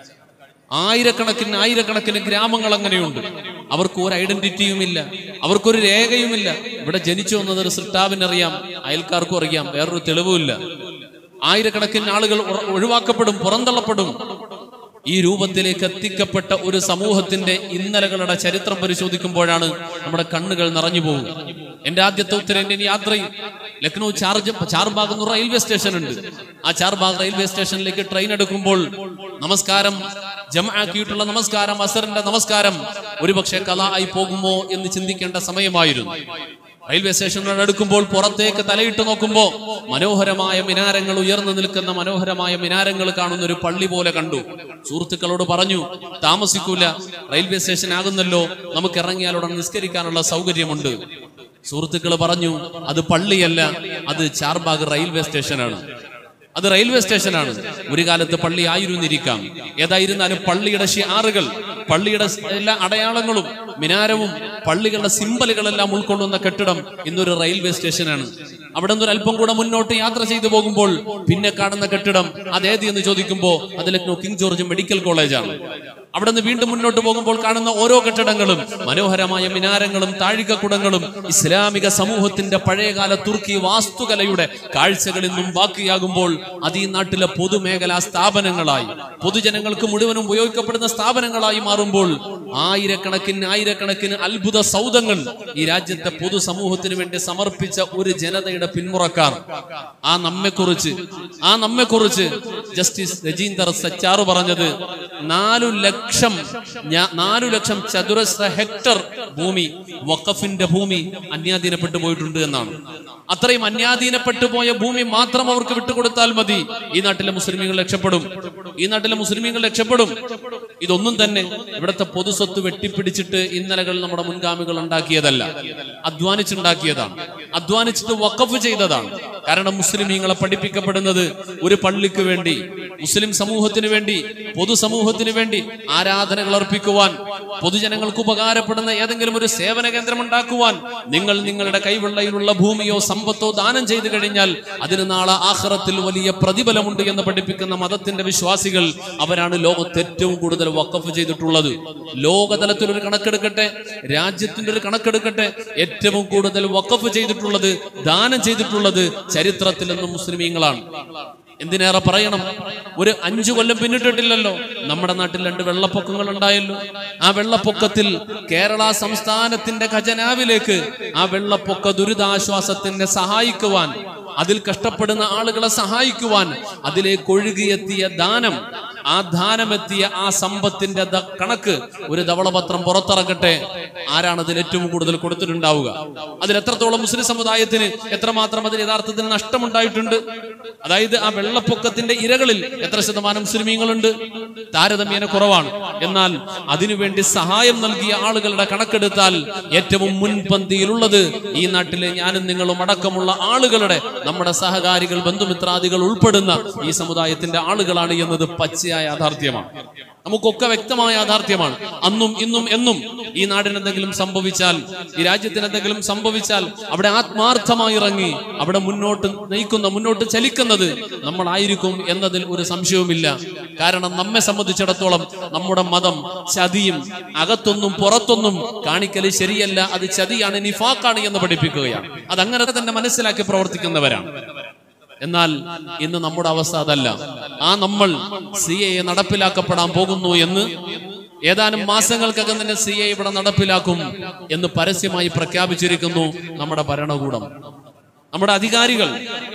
ആയിരക്കണക്കിന് ആയിരക്കണക്കിന് ഗ്രാമങ്ങൾ അങ്ങനെയുണ്ട് അവർക്ക് ഒരു ഐഡന്റിറ്റിയും ഇല്ല അവർക്കൊരു രേഖയുമില്ല ഇവിടെ ജനിച്ചു വന്നത് ഒരു സൃഷ്ടാവിനറിയാം അയൽക്കാർക്കും അറിയാം വേറൊരു തെളിവുമില്ല ആയിരക്കണക്കിന് ആളുകൾ ഉറ- ഒഴിവാക്കപ്പെടും പുറന്തള്ളപ്പെടും ഈ രൂപത്തിലേക്ക് എത്തിക്കപ്പെട്ട ഒരു സമൂഹത്തിന്റെ ഇന്നലകളുടെ ചരിത്രം പരിശോധിക്കുമ്പോഴാണ് നമ്മുടെ കണ്ണുകൾ നിറഞ്ഞു പോകും എന്റെ ആദ്യത്തെ ഉത്തരേന്ത്യൻ യാത്രയിൽ ലക്നൗ ചാർജ് ചാർബാഗ് എന്ന് പറഞ്ഞ റെയിൽവേ സ്റ്റേഷൻ ഉണ്ട് ആ ചാർബാഗ് റെയിൽവേ സ്റ്റേഷനിലേക്ക് ട്രെയിൻ എടുക്കുമ്പോൾ നമസ്കാരം ജമാക്കിയിട്ടുള്ള നമസ്കാരം അസറിന്റെ നമസ്കാരം ഒരുപക്ഷെ കല ആയി പോകുമോ എന്ന് ചിന്തിക്കേണ്ട സമയമായിരുന്നു റെയിൽവേ സ്റ്റേഷനുകൾ അടുക്കുമ്പോൾ പുറത്തേക്ക് തലയിട്ട് നോക്കുമ്പോൾ മനോഹരമായ മിനാരങ്ങൾ ഉയർന്നു നിൽക്കുന്ന മനോഹരമായ മിനാരങ്ങൾ കാണുന്ന ഒരു പള്ളി പോലെ കണ്ടു സുഹൃത്തുക്കളോട് പറഞ്ഞു താമസിക്കൂല റെയിൽവേ സ്റ്റേഷൻ ആകുന്നല്ലോ നമുക്ക് ഇറങ്ങിയാൽ ഉടൻ നിസ്കരിക്കാനുള്ള സൗകര്യമുണ്ട് സുഹൃത്തുക്കൾ പറഞ്ഞു അത് പള്ളിയല്ല അത് ചാർബാഗ് റെയിൽവേ സ്റ്റേഷനാണ് അത് റെയിൽവേ സ്റ്റേഷനാണ് ഒരു കാലത്ത് പള്ളി ആയിരുന്നിരിക്കാം ഏതായിരുന്നാലും പള്ളിയുടെ ഷിയാറുകൾ പള്ളിയുടെ എല്ലാ അടയാളങ്ങളും മിനാരവും പള്ളികളുടെ സിമ്പലുകളെല്ലാം ഉൾക്കൊള്ളുന്ന കെട്ടിടം ഇന്നൊരു റെയിൽവേ സ്റ്റേഷനാണ് അവിടെ നിന്ന് ഒരു അല്പം കൂടെ മുന്നോട്ട് യാത്ര ചെയ്തു പോകുമ്പോൾ പിന്നെ കാണുന്ന കെട്ടിടം അതേത് എന്ന് ചോദിക്കുമ്പോൾ അത് ലക്നൗ കിങ് ജോർജ് മെഡിക്കൽ കോളേജാണ് അവിടെ നിന്ന് വീണ്ടും മുന്നോട്ട് പോകുമ്പോൾ കാണുന്ന ഓരോ കെട്ടിടങ്ങളും മനോഹരമായ മിനാരങ്ങളും താഴികക്കുടങ്ങളും ഇസ്ലാമിക സമൂഹത്തിന്റെ പഴയകാല തുർക്കി വാസ്തുകലയുടെ കാഴ്ചകൾ ഇന്നും ബാക്കിയാകുമ്പോൾ അത് ഈ നാട്ടിലെ പൊതുമേഖലാ സ്ഥാപനങ്ങളായി പൊതുജനങ്ങൾക്ക് മുഴുവനും ഉപയോഗിക്കപ്പെടുന്ന സ്ഥാപനങ്ങളായി മാറുമ്പോൾ ആയിരക്കണക്കിന് ആയിരക്കണക്കിന് അത്ഭുത സൗധങ്ങൾ ഈ രാജ്യത്തെ പൊതുസമൂഹത്തിന് വേണ്ടി സമർപ്പിച്ച ഒരു ജനതയുടെ പിന്മുറക്കാർ ആ നമ്മെക്കുറിച്ച് ആ നമ്മെക്കുറിച്ച് ജസ്റ്റിസ് രജീന്ദർ സച്ചാറ് പറഞ്ഞത് നാലു ലക്ഷം ഞാ- നാലു ലക്ഷം ചതുരശ്ര ഹെക്ടർ ഭൂമി വഖഫിന്റെ ഭൂമി അന്യാധീനപ്പെട്ടു പോയിട്ടുണ്ട് എന്നാണ് അത്രയും അന്യാധീനപ്പെട്ടു പോയ ഭൂമി മാത്രം അവർക്ക് വിട്ടുകൊടുത്താൽ മതി ഈ നാട്ടിലെ മുസ്ലിമീങ്ങൾ രക്ഷപ്പെടും ഈ നാട്ടിലെ മുസ്ലിമീങ്ങൾ രക്ഷപ്പെടും ഇതൊന്നും തന്നെ ഇവിടുത്തെ പൊതുസ്വത്ത് വെട്ടിപ്പിടിച്ചിട്ട് ഇന്നലകൾ നമ്മുടെ മുൻഗാമികൾ ഉണ്ടാക്കിയതല്ല അധ്വാനിച്ചുണ്ടാക്കിയതാണ് അധ്വാനിച്ചിട്ട് വഖഫ് ചെയ്തതാണ് കാരണം മുസ്ലിമീങ്ങളെ പഠിപ്പിക്കപ്പെടുന്നത് ഒരു പള്ളിക്ക് വേണ്ടി മുസ്ലിം സമൂഹത്തിന് വേണ്ടി പൊതുസമൂഹത്തിന് വേണ്ടി ആരാധനകൾ അർപ്പിക്കുവാൻ പൊതുജനങ്ങൾക്ക് ഉപകാരപ്പെടുന്ന ഏതെങ്കിലും ഒരു സേവന കേന്ദ്രം ഉണ്ടാക്കുവാൻ നിങ്ങൾ നിങ്ങളുടെ കൈവെള്ളയിലുള്ള ഭൂമിയോ സമ്പത്തോ ദാനം ചെയ്തു കഴിഞ്ഞാൽ അതിന് നാളെ ആഹ്റത്തിൽ വലിയ പ്രതിഫലമുണ്ട് എന്ന് പഠിപ്പിക്കുന്ന മതത്തിന്റെ വിശ്വാസികൾ അവരാണ് ലോകത്ത് ഏറ്റവും കൂടുതൽ വക്കഫ് ചെയ്തിട്ടുള്ളത് ലോകതലത്തിൽ ഒരു കണക്കെടുക്കട്ടെ രാജ്യത്തിന്റെ ഒരു കണക്കെടുക്കട്ടെ ഏറ്റവും കൂടുതൽ വക്കഫ് ചെയ്തിട്ടുള്ളത് ദാനം ചെയ്തിട്ടുള്ളത് ചരിത്രത്തിൽ നിന്നും മുസ്ലിമീങ്ങളാണ് എന്തിനേറെ പറയണം ഒരു അഞ്ചു കൊല്ലം പിന്നിട്ടിട്ടില്ലല്ലോ നമ്മുടെ നാട്ടിൽ രണ്ട് വെള്ളപ്പൊക്കങ്ങൾ ഉണ്ടായല്ലോ ആ വെള്ളപ്പൊക്കത്തിൽ കേരള സംസ്ഥാനത്തിന്റെ ഖജനാവിലേക്ക് ആ വെള്ളപ്പൊക്ക ദുരിതാശ്വാസത്തിനെ സഹായിക്കുവാൻ അതിൽ കഷ്ടപ്പെടുന്ന ആളുകളെ സഹായിക്കുവാൻ അതിലേക്ക് ഒഴുകിയെത്തിയ ദാനം ആ ദാനമെത്തിയ ആ സമ്പത്തിന്റെ ദ- കണക്ക് ഒരു ധവളപത്രം പുറത്തിറക്കട്ടെ ആരാണ് അതിൽ ഏറ്റവും കൂടുതൽ കൊടുത്തിട്ടുണ്ടാവുക അതിൽ എത്രത്തോളം മുസ്ലിം സമുദായത്തിന് എത്രമാത്രം അതിൽ യഥാർത്ഥത്തിൽ നഷ്ടമുണ്ടായിട്ടുണ്ട് അതായത് ആ വെള്ളപ്പൊക്കത്തിന്റെ ഇരകളിൽ എത്ര ശതമാനം മുസ്ലിമീങ്ങളുണ്ട് താരതമ്യേന കുറവാണ് എന്നാൽ അതിനുവേണ്ടി സഹായം നൽകിയ ആളുകളുടെ കണക്കെടുത്താൽ ഏറ്റവും മുൻപന്തിയിലുള്ളത് ഈ നാട്ടിലെ ഞാനും നിങ്ങളും അടക്കമുള്ള ആളുകളുടെ നമ്മുടെ സഹകാരികൾ ബന്ധുമിത്രാദികൾ ഉൾപ്പെടുന്ന ഈ സമുദായത്തിന്റെ ആളുകളാണ് എന്നത് പച്ചയായ യാഥാർത്ഥ്യമാണ് നമുക്കൊക്കെ വ്യക്തമായ യാഥാർത്ഥ്യമാണ് അന്നും ഇന്നും എന്നും ഈ നാടിന് എന്തെങ്കിലും സംഭവിച്ചാൽ ഈ രാജ്യത്തിന് എന്തെങ്കിലും സംഭവിച്ചാൽ അവിടെ ആത്മാർത്ഥമായി ഇറങ്ങി അവിടെ മുന്നോട്ട് നയിക്കുന്ന മുന്നോട്ട് ചലിക്കുന്നത് നമ്മളായിരിക്കും എന്നതിൽ ഒരു സംശയവുമില്ല കാരണം നമ്മെ സംബന്ധിച്ചിടത്തോളം നമ്മുടെ മതം ചതിയും അകത്തൊന്നും പുറത്തൊന്നും കാണിക്കല് ശരിയല്ല അത് ചതിയാണ് നിഫാക്കാണ് എന്ന് പഠിപ്പിക്കുകയാണ് അതങ്ങനെ തന്നെ മനസ്സിലാക്കി പ്രവർത്തിക്കുന്നവരാണ് എന്നാൽ ഇന്ന് നമ്മുടെ അവസ്ഥ അതല്ല ആ നമ്മൾ സി എ നടപ്പിലാക്കപ്പെടാൻ പോകുന്നു എന്ന് ഏതാനും മാസങ്ങൾക്കകം തന്നെ സി എ ഇവിടെ നടപ്പിലാക്കും എന്ന് പരസ്യമായി പ്രഖ്യാപിച്ചിരിക്കുന്നു നമ്മുടെ ഭരണകൂടം നമ്മുടെ അധികാരികൾ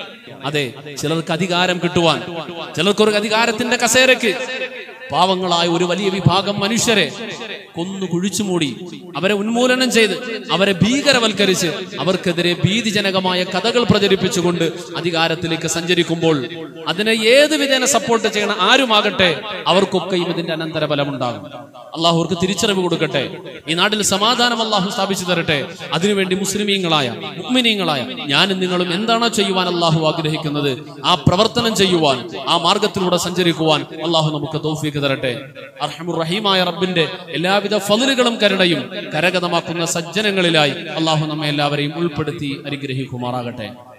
അതെ ചിലർക്ക് അധികാരം കിട്ടുവാൻ ചിലർക്കൊരു അധികാരത്തിന്റെ കസേരക്ക് പാവങ്ങളായ ഒരു വലിയ വിഭാഗം മനുഷ്യരെ കൊന്നു കുഴിച്ചുമൂടി അവരെ ഉന്മൂലനം ചെയ്ത് അവരെ ഭീകരവൽക്കരിച്ച് അവർക്കെതിരെ ഭീതിജനകമായ കഥകൾ പ്രചരിപ്പിച്ചുകൊണ്ട് അധികാരത്തിലേക്ക് സഞ്ചരിക്കുമ്പോൾ അതിനെ ഏത് വിധേന സപ്പോർട്ട് ചെയ്യണ ആരുമാകട്ടെ അവർക്കൊക്കെയും ഇതിന്റെ അനന്തരഫലമുണ്ടാകും അള്ളാഹു അവർക്ക് തിരിച്ചറിവ് കൊടുക്കട്ടെ ഈ നാട്ടിൽ സമാധാനം അള്ളാഹു സ്ഥാപിച്ചു തരട്ടെ അതിനുവേണ്ടി മുസ്ലിമീങ്ങളായ മുഗ്മിനീങ്ങളായ ഞാനും നിങ്ങളും എന്താണോ ചെയ്യുവാൻ അള്ളാഹു ആഗ്രഹിക്കുന്നത് ആ പ്രവർത്തനം ചെയ്യുവാൻ ആ മാർഗത്തിലൂടെ സഞ്ചരിക്കുവാൻ അള്ളാഹു നമുക്ക് തൗഫീക്ക് തരട്ടെ അർഹമുർ റഹീമായ റബ്ബിന്റെ എല്ലാവിധ ഫതിലുകളും കരുണയും കരഗതമാക്കുന്ന സജ്ജനങ്ങളിലായി അള്ളാഹു നമ്മെ എല്ലാവരെയും ഉൾപ്പെടുത്തി അനുഗ്രഹിക്കുമാറാകട്ടെ